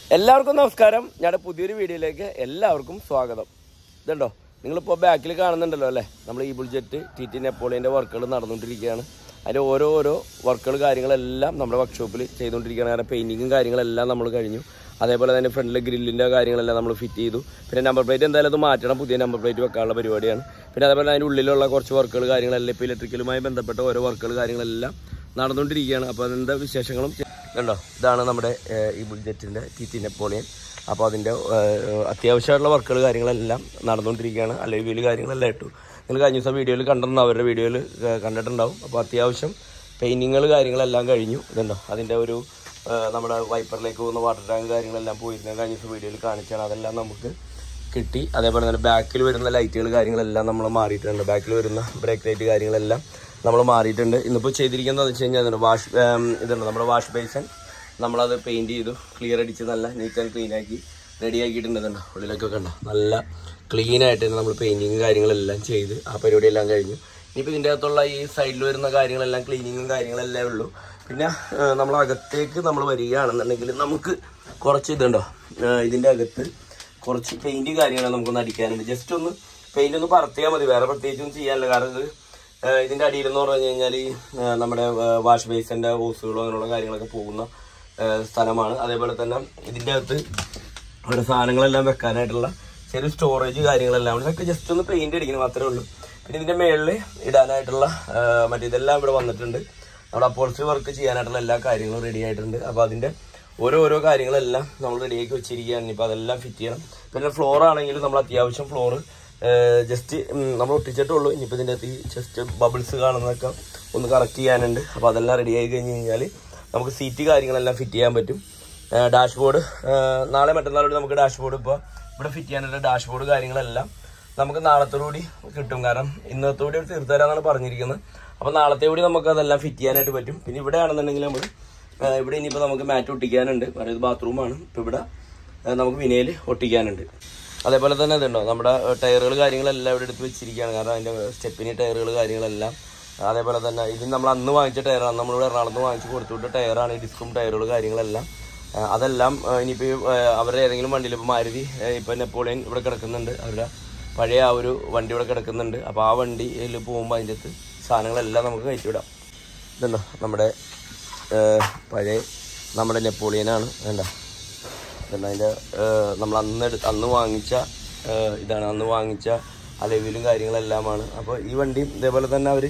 എല്ലാവർക്കും നമസ്കാരം ഞങ്ങളുടെ പുതിയൊരു വീഡിയോയിലേക്ക് എല്ലാവർക്കും സ്വാഗതം ഇതുണ്ടോ നിങ്ങളിപ്പോൾ ബാക്കിൽ കാണുന്നുണ്ടല്ലോ അല്ലേ നമ്മൾ ഈ ബുൾജെറ്റ് ടി ടി നെപ്പോളിയൻ്റെ വർക്കുകൾ നടന്നുകൊണ്ടിരിക്കുകയാണ് അതിൻ്റെ ഓരോ ഓരോ വർക്കുകൾ കാര്യങ്ങളെല്ലാം നമ്മുടെ വർക്ക്ഷോപ്പിൽ ചെയ്തുകൊണ്ടിരിക്കുകയാണ് കാരണം പെയിൻറ്റിങ്ങും കാര്യങ്ങളെല്ലാം നമ്മൾ കഴിഞ്ഞു അതേപോലെ തന്നെ ഫ്രണ്ടിലെ ഗ്രില്ലിൻ്റെ കാര്യങ്ങളെല്ലാം നമ്മൾ ഫിറ്റ് ചെയ്തു പിന്നെ നമ്പർ പ്ലേറ്റ് എന്തായാലും അത് മാറ്റണം പുതിയ നമ്പർ പ്ലേറ്റ് വെക്കാനുള്ള പരിപാടിയാണ് പിന്നെ അതേപോലെ അതിൻ്റെ ഉള്ളിലുള്ള കുറച്ച് വർക്കുകൾ കാര്യങ്ങളെല്ലാം ഇപ്പോൾ ഇലക്ട്രിക്കലുമായി ബന്ധപ്പെട്ട ഓരോ വർക്കുകൾ കാര്യങ്ങളെല്ലാം നടന്നുകൊണ്ടിരിക്കുകയാണ് അപ്പോൾ അതിൻ്റെ വിശേഷങ്ങളും ചെ- കണ്ടോ ഇതാണ് നമ്മുടെ ഏഹ്, ഈ ബുൾജെറ്റിൻ്റെ ടി ടി നെപ്പോളിയൻ അപ്പോൾ അതിൻ്റെ ഏഹ്, അത്യാവശ്യമായിട്ടുള്ള വർക്കുകൾ കാര്യങ്ങളെല്ലാം നടന്നുകൊണ്ടിരിക്കുകയാണ് അല്ലെങ്കിൽ വീല് കാര്യങ്ങളെല്ലാം ഇട്ടു നിങ്ങൾ കഴിഞ്ഞ ദിവസം വീഡിയോയിൽ കണ്ടിട്ടുണ്ടാവും അവരുടെ വീഡിയോയിൽ കണ്ടിട്ടുണ്ടാവും അപ്പോൾ അത്യാവശ്യം പെയിൻറ്റിങ്ങുകൾ കാര്യങ്ങളെല്ലാം കഴിഞ്ഞു ഇതുണ്ടോ അതിൻ്റെ ഒരു ഏഹ്, നമ്മുടെ വൈപ്പറിലേക്ക് പോകുന്ന വാട്ടർ ടാങ്ക് കാര്യങ്ങളെല്ലാം പോയിരുന്നു കഴിഞ്ഞ ദിവസം വീഡിയോയിൽ കാണിച്ചാണ് അതെല്ലാം നമുക്ക് കിട്ടി അതേപോലെ തന്നെ ബാക്കിൽ വരുന്ന ലൈറ്റുകൾ കാര്യങ്ങളെല്ലാം നമ്മൾ മാറിയിട്ടുണ്ട് ബാക്കിൽ വരുന്ന ബ്രേക്ക് ലൈറ്റ് കാര്യങ്ങളെല്ലാം നമ്മൾ മാറിയിട്ടുണ്ട് ഇന്നിപ്പോൾ ചെയ്തിരിക്കുന്നത് വെച്ച് കഴിഞ്ഞാൽ ഇതുണ്ട് വാഷ് ഏം, ഇതുണ്ട് നമ്മുടെ വാഷ് ബേസൺ നമ്മളത് പെയിൻറ് ചെയ്തു ക്ലിയർ അടിച്ച് നല്ല നീറ്റ് ആൻഡ് ക്ലീൻ ആക്കി റെഡി ആക്കിയിട്ടുണ്ട് ഇതുണ്ട് ഉള്ളിലൊക്കെ കണ്ടോ നല്ല ക്ലീൻ ആയിട്ട് തന്നെ നമ്മൾ പെയിൻറ്റിങ് കാര്യങ്ങളെല്ലാം ചെയ്ത് ആ പരിപാടിയെല്ലാം കഴിഞ്ഞു ഇനിയിപ്പോൾ ഇതിൻ്റെ അകത്തുള്ള ഈ സൈഡിൽ വരുന്ന കാര്യങ്ങളെല്ലാം ക്ലീനിങ്ങും കാര്യങ്ങളെല്ലാം ഉള്ളൂ പിന്നെ നമ്മൾ അകത്തേക്ക് നമ്മൾ വരികയാണെന്നുണ്ടെങ്കിൽ നമുക്ക് കുറച്ച് ഇതുണ്ടോ ഏഹ്, ഇതിൻ്റെ അകത്ത് കുറച്ച് പെയിന്റ് കാര്യങ്ങൾ നമുക്കൊന്ന് അടിക്കാനുണ്ട് ജസ്റ്റ് ഒന്ന് പെയിന്റ് ഒന്ന് പറത്തിയാൽ മതി വേറെ പ്രത്യേകിച്ചൊന്നും ചെയ്യാനില്ല കാരണം ഇത് ഏഹ് ഇതിന്റെ അടിയിൽ എന്ന് പറഞ്ഞു കഴിഞ്ഞാൽ ഈ ഏഹ് നമ്മുടെ വാഷ് ബേസിന്റെ ഹോസുകളോ അങ്ങനെയുള്ള കാര്യങ്ങളൊക്കെ പോകുന്ന ഏഹ് സ്ഥലമാണ് അതേപോലെ തന്നെ ഇതിന്റെ അകത്ത് ഇവിടെ സാധനങ്ങളെല്ലാം വെക്കാനായിട്ടുള്ള ചെറിയ സ്റ്റോറേജ് കാര്യങ്ങളെല്ലാം ഉണ്ട് ഇതൊക്കെ ജസ്റ്റ് ഒന്ന് പെയിന്റ് അടിക്കണം മാത്രമേ ഉള്ളൂ പിന്നെ ഇതിന്റെ മേളിൽ ഇടാനായിട്ടുള്ള ഏഹ് മറ്റേ ഇതെല്ലാം ഇവിടെ വന്നിട്ടുണ്ട് നമ്മുടെ അപ്പോൾസി വർക്ക് ചെയ്യാനായിട്ടുള്ള എല്ലാ കാര്യങ്ങളും റെഡി ആയിട്ടുണ്ട് അപ്പോൾ അതിന്റെ ഓരോ ഓരോ കാര്യങ്ങളെല്ലാം നമ്മൾ റെഡിയാക്കി വെച്ചിരിക്കുകയാണ് ഇനിയിപ്പോൾ അതെല്ലാം ഫിറ്റ് ചെയ്യണം പിന്നെ ഫ്ലോർ ആണെങ്കിലും നമ്മൾ അത്യാവശ്യം ഫ്ലോർ ജസ്റ്റ് നമ്മൾ ഒട്ടിച്ചിട്ടുള്ളൂ ഇനിയിപ്പോൾ ഇതിൻ്റെ അകത്ത് ഈ ജസ്റ്റ് ബബിൾസ് കാണുന്നതൊക്കെ ഒന്ന് കറക്റ്റ് ചെയ്യാനുണ്ട് അപ്പോൾ അതെല്ലാം റെഡി ആയി കഴിഞ്ഞ് കഴിഞ്ഞാൽ നമുക്ക് സീറ്റ് കാര്യങ്ങളെല്ലാം ഫിറ്റ് ചെയ്യാൻ പറ്റും ഡാഷ്ബോർഡ് നാളെ മറ്റന്നാളോട് നമുക്ക് ഡാഷ്ബോർഡ് ഇപ്പോൾ ഇവിടെ ഫിറ്റ് ചെയ്യാനുള്ള ഡാഷ്ബോർഡ് കാര്യങ്ങളെല്ലാം നമുക്ക് നാളത്തോടുകൂടി കിട്ടും കാരണം ഇന്നത്തോടെ തീർത്തു തരാന്നാണ് പറഞ്ഞിരിക്കുന്നത് അപ്പോൾ നാളത്തെ കൂടി നമുക്ക് അതെല്ലാം ഫിറ്റ് ചെയ്യാനായിട്ട് പറ്റും പിന്നെ ഇവിടെ ആണെന്നുണ്ടെങ്കിൽ നമ്മൾ ഇവിടെ ഇനിയിപ്പോൾ നമുക്ക് മാറ്റ് ഒട്ടിക്കാനുണ്ട് അതായത് ബാത്റൂമാണ് ഇപ്പോൾ ഇവിടെ ആ, നമുക്ക് വിനയിൽ ഒട്ടിക്കാനുണ്ട് അതേപോലെ തന്നെ ഇതുണ്ടോ നമ്മുടെ ടയറുകൾ കാര്യങ്ങളെല്ലാം ഇവിടെ എടുത്ത് വെച്ചിരിക്കുകയാണ് കാരണം അതിൻ്റെ സ്റ്റെപ്പിന് ടയറുകൾ കാര്യങ്ങളെല്ലാം അതേപോലെ തന്നെ ഇതിന് നമ്മൾ അന്ന് വാങ്ങിച്ച ടയറാണ് നമ്മളിവിടെ എറണാകുളത്ത് വാങ്ങിച്ച് കൊടുത്തുവിട്ട ടയറാണ് ഈ ഡിസ്കും ടയറുകൾ കാര്യങ്ങളെല്ലാം ആ, അതെല്ലാം ആ, ഇനിയിപ്പോൾ ഈ, ആ, അവരുടെ ഏതെങ്കിലും വണ്ടിയിൽ ഇപ്പോൾ മാരുതി ആ, ഇപ്പോൾ നെപ്പോളിയൻ ഇവിടെ കിടക്കുന്നുണ്ട് അവരുടെ പഴയ ആ ഒരു വണ്ടി ഇവിടെ കിടക്കുന്നുണ്ട് അപ്പോൾ ആ വണ്ടിയിൽ പോകുമ്പോൾ അതിൻ്റെ അകത്ത് സാധനങ്ങളെല്ലാം നമുക്ക് കയറ്റി വിടാം ഇതുണ്ടോ നമ്മുടെ ആ, പഴയ നമ്മുടെ നെപ്പോളിയനാണ് വേണ്ട ഇതുണ്ട് അതിൻ്റെ നമ്മൾ അന്ന് എടു അന്ന് വാങ്ങിച്ച ആ, ഇതാണ് അന്ന് വാങ്ങിച്ച അലവിലും കാര്യങ്ങളെല്ലാമാണ് അപ്പോൾ ഈ വണ്ടിയും ഇതേപോലെ തന്നെ അവർ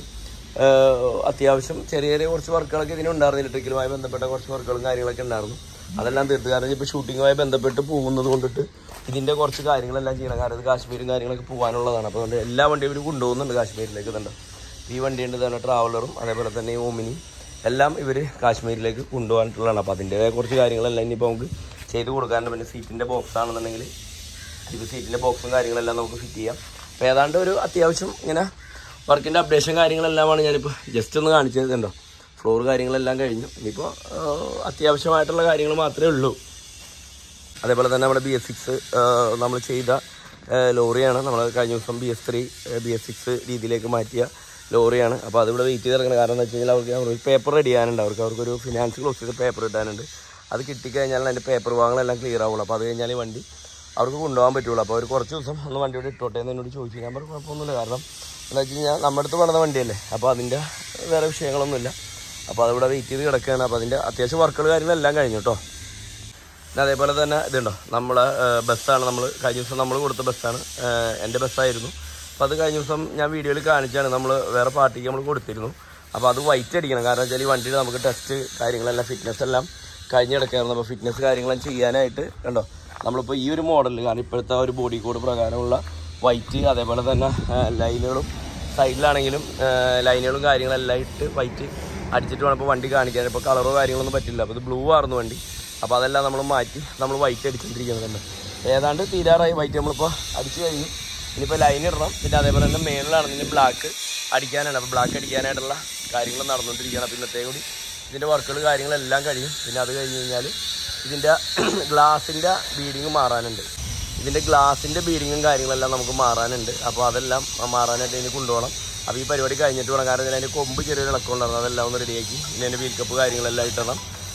അത്യാവശ്യം ചെറിയ ചെറിയ കുറച്ച് വർക്കുകളൊക്കെ ഇതിനുണ്ടായിരുന്നു ഇലക്ട്രിക്കലുമായി ബന്ധപ്പെട്ട കുറച്ച് വർക്കുകളും കാര്യങ്ങളൊക്കെ ഉണ്ടായിരുന്നു അതെല്ലാം തീർത്ത് കാരണം ഇപ്പോൾ ഷൂട്ടിങ്ങുമായി ബന്ധപ്പെട്ട് പോകുന്നത് കൊണ്ടിട്ട് ഇതിൻ്റെ കുറച്ച് കാര്യങ്ങളെല്ലാം ചെയ്യണം കാരണം ഇത് കാശ്മീരും കാര്യങ്ങളൊക്കെ പോകാനുള്ളതാണ് അപ്പോൾ അതുകൊണ്ട് എല്ലാ വണ്ടിയും ഇവർ കൊണ്ടുപോകുന്നുണ്ട് കാശ്മീരിലേക്ക് ഇതുണ്ട് ഈ വണ്ടിയുണ്ട് തന്നെ ട്രാവലറും അതേപോലെ തന്നെ ഈ ഓമിനിയും എല്ലാം ഇവർ കാശ്മീരിലേക്ക് കൊണ്ടുപോകാനുള്ളതാണ് അപ്പോൾ അതിൻ്റെതായ കുറച്ച് കാര്യങ്ങളെല്ലാം ഇനിയിപ്പോൾ നമുക്ക് ചെയ്ത് കൊടുക്കാനുണ്ട് പിന്നെ സീറ്റിൻ്റെ ബോക്സ് ആണെന്നുണ്ടെങ്കിൽ ഇപ്പോൾ സീറ്റിൻ്റെ ബോക്സും കാര്യങ്ങളെല്ലാം നമുക്ക് ഫിറ്റ് ചെയ്യാം അപ്പോൾ ഏതാണ്ട് ഒരു അത്യാവശ്യം ഇങ്ങനെ വർക്കിൻ്റെ അപ്ഡേഷൻ കാര്യങ്ങളെല്ലാമാണ് ഞാനിപ്പോൾ ജസ്റ്റ് ഒന്ന് കാണിച്ചു തരുന്നുണ്ടോ ഫ്ലോർ കാര്യങ്ങളെല്ലാം കഴിഞ്ഞു ഇനിയിപ്പോൾ അത്യാവശ്യമായിട്ടുള്ള കാര്യങ്ങൾ മാത്രമേ ഉള്ളൂ അതേപോലെ തന്നെ നമ്മുടെ ബി എസ് സിക്സ് നമ്മൾ ചെയ്ത ആ, ലോറിയാണ് നമ്മൾ കഴിഞ്ഞ ദിവസം B S three B S six രീതിയിലേക്ക് മാറ്റിയ ലോറിയാണ് അപ്പോൾ അതിവിടെ വെയിറ്റ് ചെയ്ത് ഇറങ്ങണം കാരണം എന്താ വെച്ച് കഴിഞ്ഞാൽ അവർക്ക് അവർക്ക് പേപ്പർ റെഡി ചെയ്യാനുണ്ട് അവർക്ക് അവർക്കൊരു ഫിനാൻസ് ക്ലോസ് ചെയ്ത് പേപ്പർ കിട്ടാനുണ്ട് അത് കിട്ടിക്കഴിഞ്ഞാൽ അതിൻ്റെ പേപ്പർ വാങ്ങലെല്ലാം ക്ലിയർ ആവുള്ളൂ അപ്പോൾ അത് കഴിഞ്ഞാൽ ഈ വണ്ടി അവർക്ക് കൊണ്ടുപോകാൻ പറ്റുള്ളൂ അപ്പോൾ അവർ കുറച്ച് ദിവസം ഒന്ന് വണ്ടി ഇവിടെ ഇട്ടോട്ടെ എന്ന് എന്നോട് ചോദിച്ചു ഞാൻ പറഞ്ഞു കുഴപ്പമൊന്നുമില്ല കാരണം എന്താ വെച്ച് കഴിഞ്ഞാൽ നമ്മുടെ അടുത്ത് പണിത വണ്ടിയല്ലേ അപ്പോൾ അതിൻ്റെ വേറെ വിഷയങ്ങളൊന്നുമില്ല അപ്പോൾ അതിവിടെ വെയിറ്റ് ചെയ്ത് കിടക്കുകയാണ് അപ്പോൾ അതിൻ്റെ അത്യാവശ്യം വർക്കുകൾ കാര്യങ്ങളെല്ലാം കഴിഞ്ഞു കേട്ടോ പിന്നെ അതേപോലെ തന്നെ ഇതുണ്ടോ നമ്മളെ ബസ്സാണ് നമ്മൾ കഴിഞ്ഞ ദിവസം നമ്മൾ കൊടുത്ത ബസ്സാണ് എൻ്റെ ബസ്സായിരുന്നു അപ്പോൾ അത് കഴിഞ്ഞ ദിവസം ഞാൻ വീഡിയോയിൽ കാണിച്ചാണ് നമ്മൾ വേറെ പാർട്ടിക്ക് നമ്മൾ കൊടുത്തിരുന്നു അപ്പോൾ അത് വൈറ്റ് അടിക്കണം കാരണം വെച്ചാൽ ഈ വണ്ടിയിൽ നമുക്ക് ടെസ്റ്റ് കാര്യങ്ങളെല്ലാം ഫിറ്റ്നസ് എല്ലാം കഴിഞ്ഞ് കിടക്കായിരുന്നു അപ്പോൾ ഫിറ്റ്നസ് കാര്യങ്ങളെല്ലാം ചെയ്യാനായിട്ട് കണ്ടോ നമ്മളിപ്പോൾ ഈ ഒരു മോഡലിൽ കാരണം ഇപ്പോഴത്തെ ആ ഒരു ബോഡി കോഡ് പ്രകാരമുള്ള വൈറ്റ് അതേപോലെ തന്നെ ലൈനുകളും സൈഡിലാണെങ്കിലും ലൈനുകളും കാര്യങ്ങളെല്ലാം ഇട്ട് വൈറ്റ് അടിച്ചിട്ട് വേണം ഇപ്പോൾ വണ്ടി കാണിക്കാൻ ഇപ്പോൾ കളറോ കാര്യങ്ങളൊന്നും പറ്റില്ല അപ്പോൾ ഇത് ബ്ലൂ ആയിരുന്നു വണ്ടി അപ്പോൾ അതെല്ലാം നമ്മൾ മാറ്റി നമ്മൾ വൈറ്റ് അടിച്ചുകൊണ്ടിരിക്കുന്നുണ്ട് ഏതാണ്ട് തീരാറായി വൈറ്റ് നമ്മളിപ്പോൾ അടിച്ചു കഴിഞ്ഞു ഇനിയിപ്പോൾ ലൈൻ ഇടണം പിന്നെ അതേപോലെ തന്നെ മേളിലാണെങ്കിലും ബ്ലാക്ക് അടിക്കാനാണ് അപ്പോൾ ബ്ലാക്ക് അടിക്കാനായിട്ടുള്ള കാര്യങ്ങൾ നടന്നുകൊണ്ടിരിക്കുകയാണ് അപ്പോൾ ഇന്നത്തെ കൂടി ഇതിൻ്റെ വർക്കുകൾ കാര്യങ്ങളെല്ലാം കഴിയും പിന്നെ അത് കഴിഞ്ഞ് കഴിഞ്ഞാൽ ഇതിൻ്റെ ഗ്ലാസിൻ്റെ ബീഡിങ് മാറാനുണ്ട് ഇതിൻ്റെ ഗ്ലാസിൻ്റെ ബീഡിങ്ങും കാര്യങ്ങളെല്ലാം നമുക്ക് മാറാനുണ്ട് അപ്പോൾ അതെല്ലാം മാറാനായിട്ട് ഇനി കൊണ്ടുപോകണം അപ്പോൾ ഈ പരിപാടി കഴിഞ്ഞിട്ട് വേണം കാരണം ഇതിന് അതിൻ്റെ കൊമ്പ് ചെറിയൊരു ഇളക്കം ഉണ്ടായിരുന്നു അതെല്ലാം ഒന്ന് റെഡിയാക്കി ഇനി അതിൻ്റെ വീൽ കപ്പ് കാര്യങ്ങളെല്ലാം ഇട്ടണം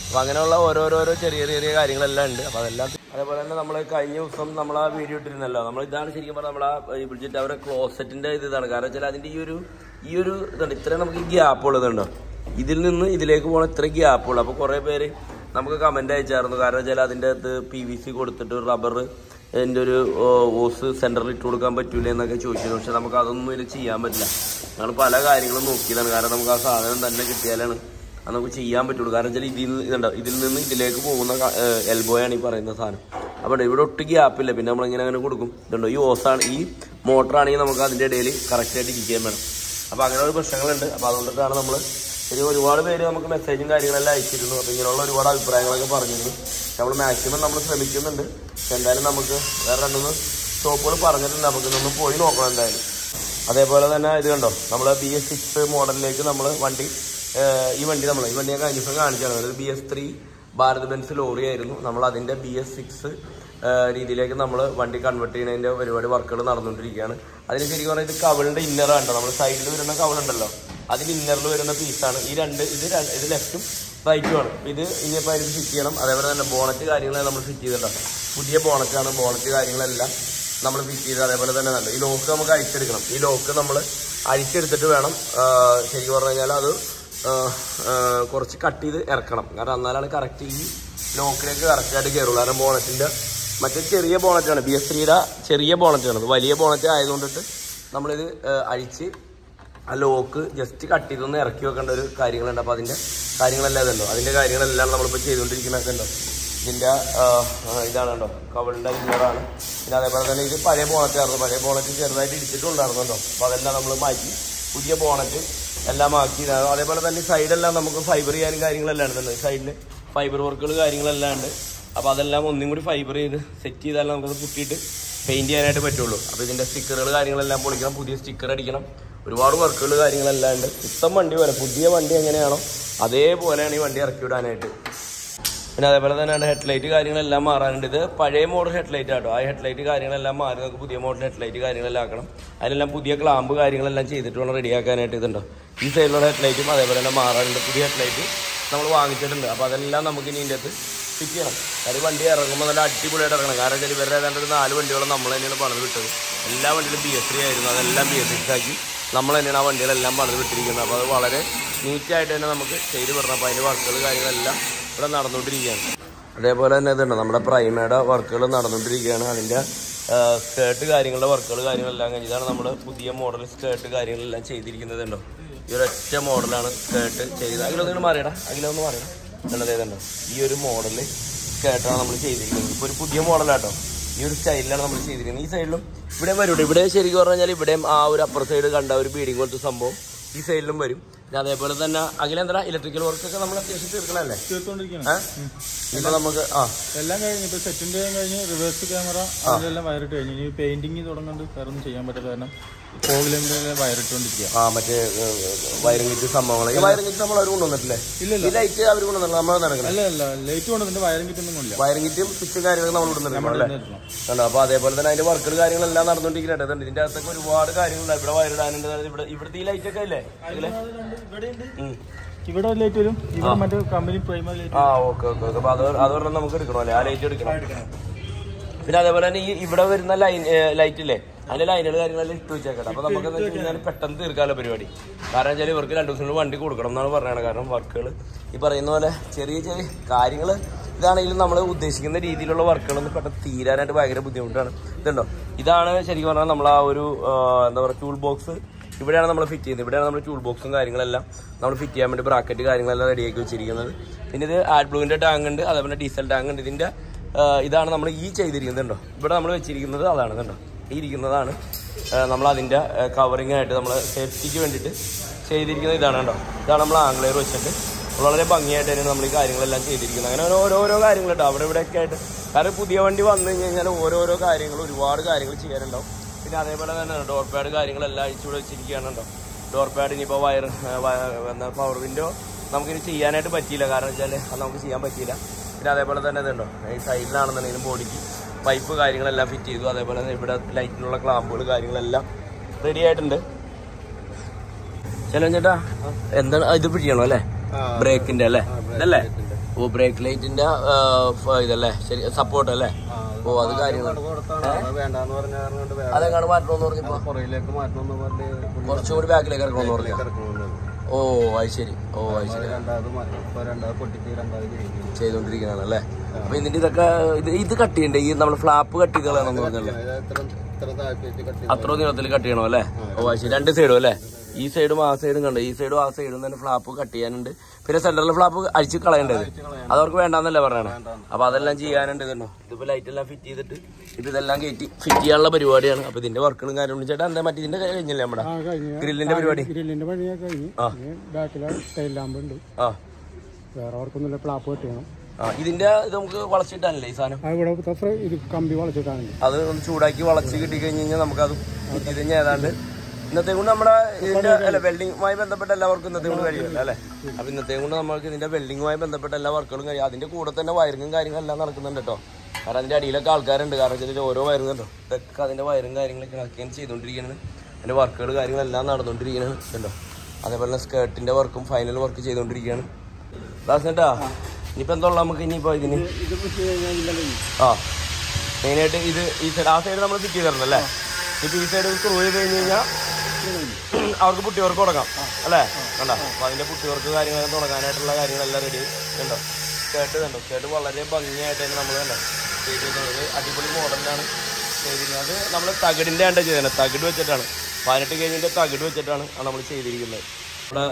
അപ്പോൾ അങ്ങനെയുള്ള ഓരോരോരോ ചെറിയ ചെറിയ കാര്യങ്ങളെല്ലാം ഉണ്ട് അപ്പോൾ അതെല്ലാം അതേപോലെ തന്നെ നമ്മൾ കഴിഞ്ഞ ദിവസം നമ്മൾ ആ വീഡിയോ ഇട്ടിരുന്നല്ലോ നമ്മൾ ഇതാണ് ശരിക്കും പറഞ്ഞാൽ നമ്മൾ ആ ഈ ബിൾജറ്റ് അവരുടെ ക്ലോസറ്റിന്റെ ഇത് ഇതാണ് കാരണം വെച്ചാൽ അതിന്റെ ഈ ഒരു ഈ ഒരു ഇതുണ്ട് ഇത്രയും നമുക്ക് ഗ്യാപ്പ് ഉള്ളതുണ്ടോ ഇതിൽ നിന്ന് ഇതിലേക്ക് പോകണ ഇത്ര ഗ്യാപ്പ് ഉള്ളു അപ്പോൾ കുറേ പേര് നമുക്ക് കമന്റ് അയച്ചായിരുന്നു കാരണം വെച്ചാൽ അതിൻ്റെ അകത്ത് പി വി സി കൊടുത്തിട്ട് റബ്ബർ എൻ്റെ ഒരു ഓസ് സെന്ററിൽ ഇട്ട് കൊടുക്കാൻ പറ്റൂല എന്നൊക്കെ ചോദിച്ചിരുന്നു പക്ഷെ നമുക്ക് അതൊന്നും ഇതിൽ ചെയ്യാൻ പറ്റില്ല ഞങ്ങൾ പല കാര്യങ്ങളും നോക്കിയതാണ് കാരണം നമുക്ക് ആ സാധനം തന്നെ കിട്ടിയാലാണ് അത് നമുക്ക് ചെയ്യാൻ പറ്റുള്ളൂ കാരണം വെച്ചാൽ ഇതിൽ നിന്ന് ഇതുണ്ടോ ഇതിൽ നിന്ന് ഇതിലേക്ക് പോകുന്ന എൽബോയാണ് ഈ പറയുന്ന സാധനം അപ്പോൾ ഇവിടെ ഒട്ടും ഗ്യാപ്പില്ല പിന്നെ നമ്മളിങ്ങനെ അങ്ങനെ കൊടുക്കും ഇതുണ്ടോ ഈ ഓസാണ് ഈ മോട്ടറാണെങ്കിൽ നമുക്ക് അതിൻ്റെ ഇടയിൽ കറക്റ്റായിട്ട് ഇരിക്കുകയും വേണം അപ്പോൾ അങ്ങനെ ഒരു പ്രശ്നങ്ങളുണ്ട് അപ്പോൾ അതുകൊണ്ടിട്ടാണ് നമ്മൾ ശരി ഒരുപാട് പേര് നമുക്ക് മെസ്സേജും കാര്യങ്ങളെല്ലാം അയച്ചിരുന്നു അപ്പോൾ ഇങ്ങനെയുള്ള ഒരുപാട് അഭിപ്രായങ്ങളൊക്കെ പറഞ്ഞിരുന്നു നമ്മൾ മാക്സിമം നമ്മൾ ശ്രമിക്കുന്നുണ്ട് പക്ഷെ എന്തായാലും നമുക്ക് വേറെ രണ്ടുമൂന്ന് ഷോപ്പുകൾ പറഞ്ഞിട്ടുണ്ട് നമുക്ക് ഇതൊന്ന് പോയി നോക്കണം എന്തായാലും അതേപോലെ തന്നെ ഇത് കണ്ടോ നമ്മൾ ബി എസ് സിക്സ് മോഡലിലേക്ക് നമ്മൾ വണ്ടി ഏഹ് ഈ വണ്ടി നമ്മൾ ഈ വണ്ടി ഞാൻ കഴിഞ്ഞ ദിവസം കാണിച്ചാണ് അതായത് B S three Bharat Benz lorry ആയിരുന്നു നമ്മൾ അതിൻ്റെ ബി എസ് സിക്സ് രീതിയിലേക്ക് നമ്മൾ വണ്ടി കൺവേർട്ട് ചെയ്യുന്നതിൻ്റെ ഒരുപാട് വർക്കുകൾ നടന്നുകൊണ്ടിരിക്കുകയാണ് അതിന് ശരിക്കും പറഞ്ഞാൽ ഇത് കവളിൻ്റെ ഇന്നറാണ് കേട്ടോ നമ്മൾ സൈഡിൽ വരുന്ന കവളുണ്ടല്ലോ അതിന് ഇന്നറിൽ വരുന്ന പീസാണ് ഈ രണ്ട് ഇത് രണ്ട് ഇത് ലെഫ്റ്റും റൈറ്റും ആണ് ഇത് ഇനിയിപ്പോൾ അതിന് ഫിറ്റ് ചെയ്യണം അതേപോലെ തന്നെ ബോണറ്റ് കാര്യങ്ങളെല്ലാം നമ്മൾ ഫിറ്റ് ചെയ്തിട്ടുണ്ടാവും പുതിയ ബോണറ്റാണ് ബോണറ്റ് കാര്യങ്ങളെല്ലാം നമ്മൾ ഫിറ്റ് ചെയ്ത് അതേപോലെ തന്നെ നല്ല ഈ ലോക്ക് നമുക്ക് അഴിച്ചെടുക്കണം ഈ ലോക്ക് നമ്മൾ അഴിച്ചെടുത്തിട്ട് വേണം ആ, ശരിക്കും പറഞ്ഞു കഴിഞ്ഞാൽ അത് ആ, ആ, കുറച്ച് കട്ട് ചെയ്ത് ഇറക്കണം കാരണം എന്നാലാണ് കറക്റ്റ് ഈ ലോക്കിലേക്ക് കറക്റ്റായിട്ട് കയറുള്ളൂ കാരണം ബോണറ്റിൻ്റെ മറ്റേ ചെറിയ ബോണറ്റാണ് ബി എസ് ത്രീയുടെ ചെറിയ ബോണറ്റാണ് ഇത് വലിയ ബോണറ്റ് ആയതുകൊണ്ടിട്ട് നമ്മളിത് ആ, അഴിച്ച് ആ ലോക്ക് ജസ്റ്റ് കട്ട് ചെയ്തൊന്ന് ഇറക്കി വെക്കേണ്ട ഒരു കാര്യങ്ങളുണ്ട് അപ്പോൾ അതിൻ്റെ കാര്യങ്ങളെല്ലാം ഇതുണ്ടോ അതിൻ്റെ കാര്യങ്ങളെല്ലാം നമ്മളിപ്പോൾ ചെയ്തുകൊണ്ടിരിക്കുന്നതൊക്കെ ഉണ്ടോ ഇതിൻ്റെ ആ, ആ, ഇതാണ് കണ്ടോ കവളിൻ്റെ ഇന്നറാണ് പിന്നെ അതേപോലെ തന്നെ ഇത് പഴയ ബോണറ്റായിരുന്നു പഴയ ബോണറ്റ് ചെറുതായിട്ട് ഇടിച്ചിട്ടുണ്ടായിരുന്നു കേട്ടോ അപ്പോൾ അതെല്ലാം നമ്മൾ മാറ്റി പുതിയ ബോണറ്റ് എല്ലാം ആക്കി ഇതാണ്. അതേപോലെ തന്നെ സൈഡെല്ലാം നമുക്ക് ഫൈബർ ചെയ്യാനും കാര്യങ്ങളെല്ലാം ഉണ്ട് സൈഡിൽ ഫൈബർ വർക്കുകൾ കാര്യങ്ങളെല്ലാം ഉണ്ട് അപ്പോൾ അതെല്ലാം ഒന്നും കൂടി ഫൈബർ ചെയ്ത് സെറ്റ് ചെയ്താൽ നമുക്കത് പുട്ടിയിട്ട് പെയിൻറ്റ് ചെയ്യാനായിട്ട് പറ്റുള്ളൂ അപ്പോൾ ഇതിൻ്റെ സ്റ്റിക്കറുകൾ കാര്യങ്ങളെല്ലാം പൊളിക്കണം പുതിയ സ്റ്റിക്കർ അടിക്കണം ഒരുപാട് വർക്കുകൾ കാര്യങ്ങളെല്ലാം ഉണ്ട് ഇത്തം വണ്ടി പോലെ പുതിയ വണ്ടി എങ്ങനെയാണോ അതേപോലെയാണ് ഈ വണ്ടി ഇറക്കി വിടാനായിട്ട് പിന്നെ അതേപോലെ തന്നെയാണ് ഹെഡ്ലൈറ്റ് കാര്യങ്ങളെല്ലാം മാറാനുണ്ട് ഇത് പഴയ മോഡൽ ഹെഡ്ലൈറ്റ് ആട്ടോ ആ ഹെഡ്ലൈറ്റ് കാര്യങ്ങളെല്ലാം മാറി നമുക്ക് പുതിയ മോഡൽ ഹെഡ്ലൈറ്റ് കാര്യങ്ങളെല്ലാം ആക്കണം അതിലെല്ലാം പുതിയ ക്ലാമ്പ് കാര്യങ്ങളെല്ലാം ചെയ്തിട്ട് വേണം റെഡിയാക്കാനായിട്ട് ഇതുണ്ടോ ഈ സൈഡിലുള്ള ഹെഡ്ലൈറ്റും അതേപോലെ തന്നെ മാറാനുണ്ട് പുതിയ ഹെഡ്ലൈറ്റ് നമ്മൾ വാങ്ങിച്ചിട്ടുണ്ട് അപ്പോൾ അതെല്ലാം നമുക്ക് ഇനി ഇതിൻ്റെ അകത്ത് ഫിറ്റ് ചെയ്യണം കാര്യം വണ്ടി ഇറങ്ങുമ്പോൾ നല്ല അടിപൊളിയായിട്ട് ഇറങ്ങണം കാരണം വെച്ചാൽ ഇവരുടെ ഏതാണ്ട് ഒരു നാല് വണ്ടികളും നമ്മൾ തന്നെയാണ് പണിത് വിട്ടത് എല്ലാ വണ്ടിയിലും ബി എസ് ത്രീ ആയിരുന്നു അതെല്ലാം ബി എസ് സിക്സ് ആക്കി നമ്മൾ തന്നെയാണ് ആ വണ്ടികളെല്ലാം പണിത് വിട്ടിരിക്കുന്നത് അപ്പോൾ അത് വളരെ നീറ്റായിട്ട് തന്നെ നമുക്ക് ചെയ്ത് വിടണം അപ്പോൾ അതിൻ്റെ വർക്കുകൾ കാര്യങ്ങളെല്ലാം ഇവിടെ നടന്നുകൊണ്ടിരിക്കുകയാണ് അതേപോലെ തന്നെ ഇതുണ്ട് നമ്മുടെ പ്രൈമയുടെ വർക്കുകൾ നടന്നുകൊണ്ടിരിക്കുകയാണ് അതിൻ്റെ സ്കേർട്ട് കാര്യങ്ങളുടെ വർക്കുകൾ കാര്യങ്ങളെല്ലാം കഴിഞ്ഞ് ഇതാണ് നമ്മുടെ പുതിയ മോഡൽ സ്കേർട്ട് കാര്യങ്ങളെല്ലാം ചെയ്തിരിക്കുന്നത് ഉണ്ടോ ഈ ഒരു ഒറ്റ മോഡലാണ് സ്കേർട്ട് ചെയ്ത് അഖിലൊന്നും മാറിയടാ അഖിലൊന്നും മാറിയടാ എന്നുള്ളത് ഏതുണ്ടോ ഈ ഒരു മോഡല് സ്കേർട്ടാണ് നമ്മൾ ചെയ്തിരിക്കുന്നത് ഇപ്പോൾ ഒരു പുതിയ മോഡലാട്ടോ ഈ ഒരു സ്റ്റൈലിലാണ് നമ്മൾ ചെയ്തിരിക്കുന്നത് ഈ സൈഡിലും ഇവിടെ വരും ഇവിടെ ശരിക്കും പറഞ്ഞു കഴിഞ്ഞാൽ ഇവിടെയും ആ ഒരു അപ്പുറ സൈഡ് കണ്ട ഒരു ബീഡിങ് പോലത്തെ സംഭവം ഈ സൈഡിലും വരും പിന്നെ അതേപോലെ തന്നെ അഖിലെന്താ ഇലക്ട്രിക്കൽ വർക്കൊക്കെ നമ്മൾ അത്യാവശ്യം തീർക്കണല്ലേ തീർത്തോണ്ടിരിക്കുകയാണ് ഏഹ് ഇപ്പൊ നമുക്ക് ആ എല്ലാം കഴിഞ്ഞ് ഇപ്പൊ സെറ്റിന്റെ കഴിഞ്ഞ് റിവേഴ്സ് ക്യാമറ അതിലെല്ലാം വയറിട്ട് കഴിഞ്ഞു ഇനി പെയിന്റിങ് തുടങ്ങുന്നുണ്ട് വേറെ ഒന്നും ചെയ്യാൻ പറ്റില്ല കാരണം ഫോഗിലെല്ലാം വയറിട്ടുകൊണ്ടിരിക്കുക ആ മറ്റേ വയറിംഗ് കിറ്റ് സംഭവങ്ങൾ ഈ വയറിംഗ് കിറ്റ് നമ്മൾ അവർ കൊണ്ടുവന്നിട്ടില്ലേ ഇല്ല, ഈ ലൈറ്റ് അവർ കൊണ്ടുവന്നില്ല നമ്മൾ നടക്കണം അല്ല അല്ല ലൈറ്റ് കൊണ്ടതിന്റെ വയറിംഗ് കിറ്റൊന്നും കൊണ്ടില്ല വയറിംഗ് കിറ്റും സ്വിച്ചും കാര്യങ്ങളും നമ്മൾ കൊണ്ടുവന്നിട്ടുണ്ട് അല്ലേ ഇടണം. കണ്ടോ അപ്പൊ അതേപോലെ തന്നെ അതിന്റെ വർക്കുകൾ കാര്യങ്ങളെല്ലാം നടന്നുകൊണ്ടിരിക്കുന്നുണ്ട് അതുകൊണ്ട് ഇതിന്റെ അകത്തൊക്കെ ഒരുപാട് കാര്യങ്ങളുണ്ട് ഇവിടെ വയറിടാനുണ്ട് അതായത് ഇവിടെ ഇവിടുത്തെ ഈ ലൈറ്റ് ഒക്കെ ഇല്ലേ ഇതിലെ ഉം. ഇവിടെ ഒരു ലൈറ്റ് വരും ഇവിടെ മറ്റേ കമ്പനി പ്രൈമറി ലൈറ്റ് ആ ഓക്കെ ഓക്കെ ഓക്കെ അപ്പൊ അത് അത് പറഞ്ഞാൽ നമുക്ക് എടുക്കണം അല്ലേ ആ ലൈറ്റ് എടുക്കണം പിന്നെ അതേപോലെ തന്നെ ഈ ഇവിടെ വരുന്ന ലൈൻ ലൈറ്റ് ഇല്ലേ അതിന്റെ ലൈനുകൾ കാര്യങ്ങളെല്ലാം ഇട്ട് വെച്ചേക്കട്ടെ അപ്പൊ നമുക്ക് എന്താ വെച്ച് കഴിഞ്ഞാൽ പെട്ടെന്ന് തീർക്കാനുള്ള പരിപാടി കാരണം വെച്ചാൽ ഇവർക്ക് രണ്ടു ദിവസം കൊണ്ട് വണ്ടി കൊടുക്കണം എന്നാണ് പറയുന്നത് കാരണം വർക്കുകൾ ഈ പറയുന്ന പോലെ ചെറിയ ചെറിയ കാര്യങ്ങൾ ഇതാണെങ്കിലും നമ്മൾ ഉദ്ദേശിക്കുന്ന രീതിയിലുള്ള വർക്കുകളൊന്നും പെട്ടെന്ന് തീരാനായിട്ട് ഭയങ്കര ബുദ്ധിമുട്ടാണ് ഇതുണ്ടോ ഇതാണ് ശരിക്കും പറഞ്ഞാൽ നമ്മൾ ആ ഒരു ആ, എന്താ പറയുക ടൂൾ ബോക്സ് ഇവിടെയാണ് നമ്മൾ ഫിറ്റ് ചെയ്യുന്നത് ഇവിടെയാണ് നമ്മൾ ടൂൾ ബോക്സും കാര്യങ്ങളെല്ലാം നമ്മൾ ഫിറ്റ് ചെയ്യാൻ വേണ്ടി ബ്രാക്കറ്റ് കാര്യങ്ങളെല്ലാം റെഡിയാക്കി വെച്ചിരിക്കുന്നത് പിന്നെ ഇത് ആഡ് ബ്ലൂവിൻ്റെ ടാങ്ക് ഉണ്ട് അതേപോലെ ഡീസൽ ടാങ്ക് ഉണ്ട് ഇതിൻ്റെ ആ, ഇതാണ് നമ്മൾ ഈ ചെയ്തിരിക്കുന്നത് ഉണ്ടോ ഇവിടെ നമ്മൾ വെച്ചിരിക്കുന്നത് അതാണ് കണ്ടോ ഈ ഇരിക്കുന്നതാണ് നമ്മൾ അതിൻ്റെ കവറിങ് ആയിട്ട് നമ്മൾ സേഫ്റ്റിക്ക് വേണ്ടിയിട്ട് ചെയ്തിരിക്കുന്നത് ഇതാണ് കേട്ടോ ഇതാണ് നമ്മൾ ആംഗ്ലെയർ വെച്ചിട്ട് വളരെ ഭംഗിയായിട്ട് തന്നെയാണ് നമ്മൾ ഈ കാര്യങ്ങളെല്ലാം ചെയ്തിരിക്കുന്നത് അങ്ങനെ ഓരോ ഓരോ കാര്യങ്ങൾ കേട്ടോ അവിടെ ഇവിടെയൊക്കെ ആയിട്ട് കാരണം പുതിയ വണ്ടി വന്നു കഴിഞ്ഞ് കഴിഞ്ഞാൽ ഓരോരോ കാര്യങ്ങൾ ഒരുപാട് കാര്യങ്ങൾ ചെയ്യാനുണ്ടാവും പിന്നെ അതേപോലെ തന്നെ ഡോർ പാഡ് കാര്യങ്ങളെല്ലാം അഴിച്ചുകൂടെ വെച്ചിരിക്കുകയാണ് കേട്ടോ ഡോർ പാഡ് ഇനിയിപ്പോൾ വയർ എന്താ പവർ വിൻഡോ നമുക്കിനി ചെയ്യാനായിട്ട് പറ്റിയില്ല കാരണം വെച്ചാൽ അത് നമുക്ക് ചെയ്യാൻ പറ്റിയില്ല പിന്നെ അതേപോലെ തന്നെ ഇതുണ്ടോ ഈ സൈഡിലാണെന്നുണ്ടെങ്കിലും ബോഡിക്ക് പൈപ്പ് കാര്യങ്ങളെല്ലാം ഫിറ്റ് ചെയ്തു അതേപോലെ തന്നെ ഇവിടെ ലൈറ്റിനുള്ള ക്ലാമ്പുകൾ കാര്യങ്ങളെല്ലാം റെഡി ആയിട്ടുണ്ട് ചെലോ ചേട്ടാ എന്താണ് ആ, ഇത് ചെയ്യണോ അല്ലേ ബ്രേക്കിന്റെ അല്ലേ ഇതല്ലേ ഓ ബ്രേക്ക് ലൈറ്റിന്റെ ഇതല്ലേ ശരി സപ്പോർട്ട് അല്ലേ ഓ അത് കാര്യങ്ങൾ വേണ്ടെന്ന് പറഞ്ഞ കാരണം കൊണ്ട് വേറെ അതെങ്ങാണ് മാറ്റണമെന്ന് പറഞ്ഞപ്പോ പുറയിലേക്ക് മാറ്റണമെന്ന് പറഞ്ഞ് കുറച്ചും കൂടി ബാക്കിലേക്ക് ഇറക്കണമെന്ന് പറഞ്ഞു ഇറക്കണമെന്ന് ഓ അത് ശരി ഓ അത് ശരി രണ്ടാമത് മാറ്റണം ഇപ്പൊ രണ്ടാമത് പൊട്ടിച്ച് രണ്ടാമത് കഴിഞ്ഞു ചെയ്തോണ്ടിരിക്കണാണ് അല്ലേ അപ്പൊ ഇതിന്റെ ഇതൊക്കെ ഇത് ഇത് കട്ട് ചെയ്യണ്ടേ ഈ നമ്മൾ ഫ്ലാപ്പ് കട്ട് ചെയ്ത് കളയണമെന്ന് പറഞ്ഞല്ലേ ഇത്ര ഇത്ര താഴ്ത്തി കട്ടി അത്ര നീളത്തിൽ കട്ട് ചെയ്യണം അല്ലേ ഓ അത് ശരി രണ്ട് സൈഡും അല്ലേ ഈ സൈഡും ആ സൈഡും കണ്ടോ ഈ സൈഡും ആ സൈഡും തന്നെ ഫ്ലാപ്പ് കട്ട് ചെയ്യാനുണ്ട് പിന്നെ സെന്ററിലെ ഫ്ലാപ്പ് അഴിച്ച് കളയേണ്ടത് അത് അവർക്ക് വേണ്ടാന്നല്ലേ പറയണേ അപ്പൊ അതെല്ലാം ചെയ്യാനുണ്ട് ഇതുണ്ടോ ഇതിപ്പോ ലൈറ്റ് എല്ലാം ഫിറ്റ് ചെയ്തിട്ട് ഇത് ഇതെല്ലാം കയറ്റി ഫിറ്റ് ചെയ്യാനുള്ള പരിപാടിയാണ് അപ്പൊ ഇതിന്റെ വർക്കുകളും കാര്യങ്ങളും ചേട്ടാ എന്താ മറ്റേ ഇതിന്റെ കഴിഞ്ഞില്ലേ നമ്മുടെ ഗ്രില്ലിന്റെ പരിപാടി ഗ്രില്ലിന്റെ പണിയൊക്കെ കഴിഞ്ഞ് ആ. ബാക്കിലെ ടൈൽ ലാമ്പ് ഉണ്ട് ആ വേറെ അവർക്കൊന്നുമില്ല പ്ലാപ്പ് കെട്ടിയണം ആ ഇതിന്റെ ഇത് നമുക്ക് വളച്ചിട്ടാണല്ലേ ഈ സാധനം അത് ഇവിടെ തൊട്ട് ഇത് കമ്പി വളച്ചിട്ടാണ് അത് ഒന്ന് ചൂടാക്കി വളച്ച് കിട്ടി കഴിഞ്ഞ് കഴിഞ്ഞാൽ നമുക്കത് ഫിറ്റ് ചെയ്ത് കഴിഞ്ഞാൽ ഏതാണ്ട് ഇന്നത്തെ കൊണ്ട് നമ്മുടെ ഇതിന്റെ അല്ല വെൽഡിങ്ങുമായി ബന്ധപ്പെട്ട എല്ലാ വർക്കും ഇന്നത്തെ കൊണ്ട് കഴിയില്ല അല്ലേ അപ്പൊ ഇന്നത്തെ കൊണ്ട് നമുക്ക് ഇതിന്റെ വെൽഡിങ്ങുമായി ബന്ധപ്പെട്ട എല്ലാ വർക്കുകളും കഴിയും അതിന്റെ കൂടെ തന്നെ വയറിങ്ങും കാര്യങ്ങളെല്ലാം നടക്കുന്നുണ്ട് കേട്ടോ കാരണം അതിന്റെ അടിയിലൊക്കെ ആൾക്കാരുണ്ട് കാരണം വെച്ചാൽ ഓരോ വയറും കണ്ടോ ഇതൊക്കെ അതിന്റെ വയറും കാര്യങ്ങളൊക്കെ ഇണക്കുകയും ചെയ്തുകൊണ്ടിരിക്കുകയാണ് അതിന്റെ വർക്കുകൾ കാര്യങ്ങളെല്ലാം നടന്നുകൊണ്ടിരിക്കുകയാണ് കണ്ടോ അതേപോലെ തന്നെ സ്കേർട്ടിന്റെ വർക്കും ഫൈനൽ വർക്ക് ചെയ്തുകൊണ്ടിരിക്കുകയാണ് ദാസേട്ടാ ഇനിയിപ്പോ എന്താ ഉള്ളത് നമുക്ക് ഇനിയിപ്പോ ഇതിന് ആ മെയിനായിട്ട് ഇത് ഈ സൈഡ് ആ സൈഡ് നമ്മൾ ഫിറ്റ് ചെയ്തിരുന്നു അല്ലേ ഇപ്പൊ ഈ സൈഡ് സ്ക്രൂ ചെയ്ത് കഴിഞ്ഞ് കഴിഞ്ഞാൽ അവർക്ക് പുട്ടി വർക്ക് തുടങ്ങാം അല്ലേ കണ്ടോ അപ്പൊ അതിന്റെ പുട്ടി വർക്ക് കാര്യങ്ങളൊക്കെ തുടങ്ങാനായിട്ടുള്ള കാര്യങ്ങളെല്ലാം റെഡി കണ്ടോ സ്കേർട്ട് കണ്ടോ സ്കേർട്ട് വളരെ ഭംഗിയായിട്ട് തന്നെ നമ്മൾ കണ്ടോ ചെയ്തിരുന്നത് അടിപൊളി മോഡലിലാണ് ചെയ്തിരുന്നത് അത് നമ്മൾ തകിടിന്റെ ആണ്ട ചെയ്തത് തകിട് വെച്ചിട്ടാണ് പതിനെട്ട് കഴിഞ്ഞിട്ട് തകിട് വെച്ചിട്ടാണ് നമ്മൾ ചെയ്തിരിക്കുന്നത് നമ്മുടെ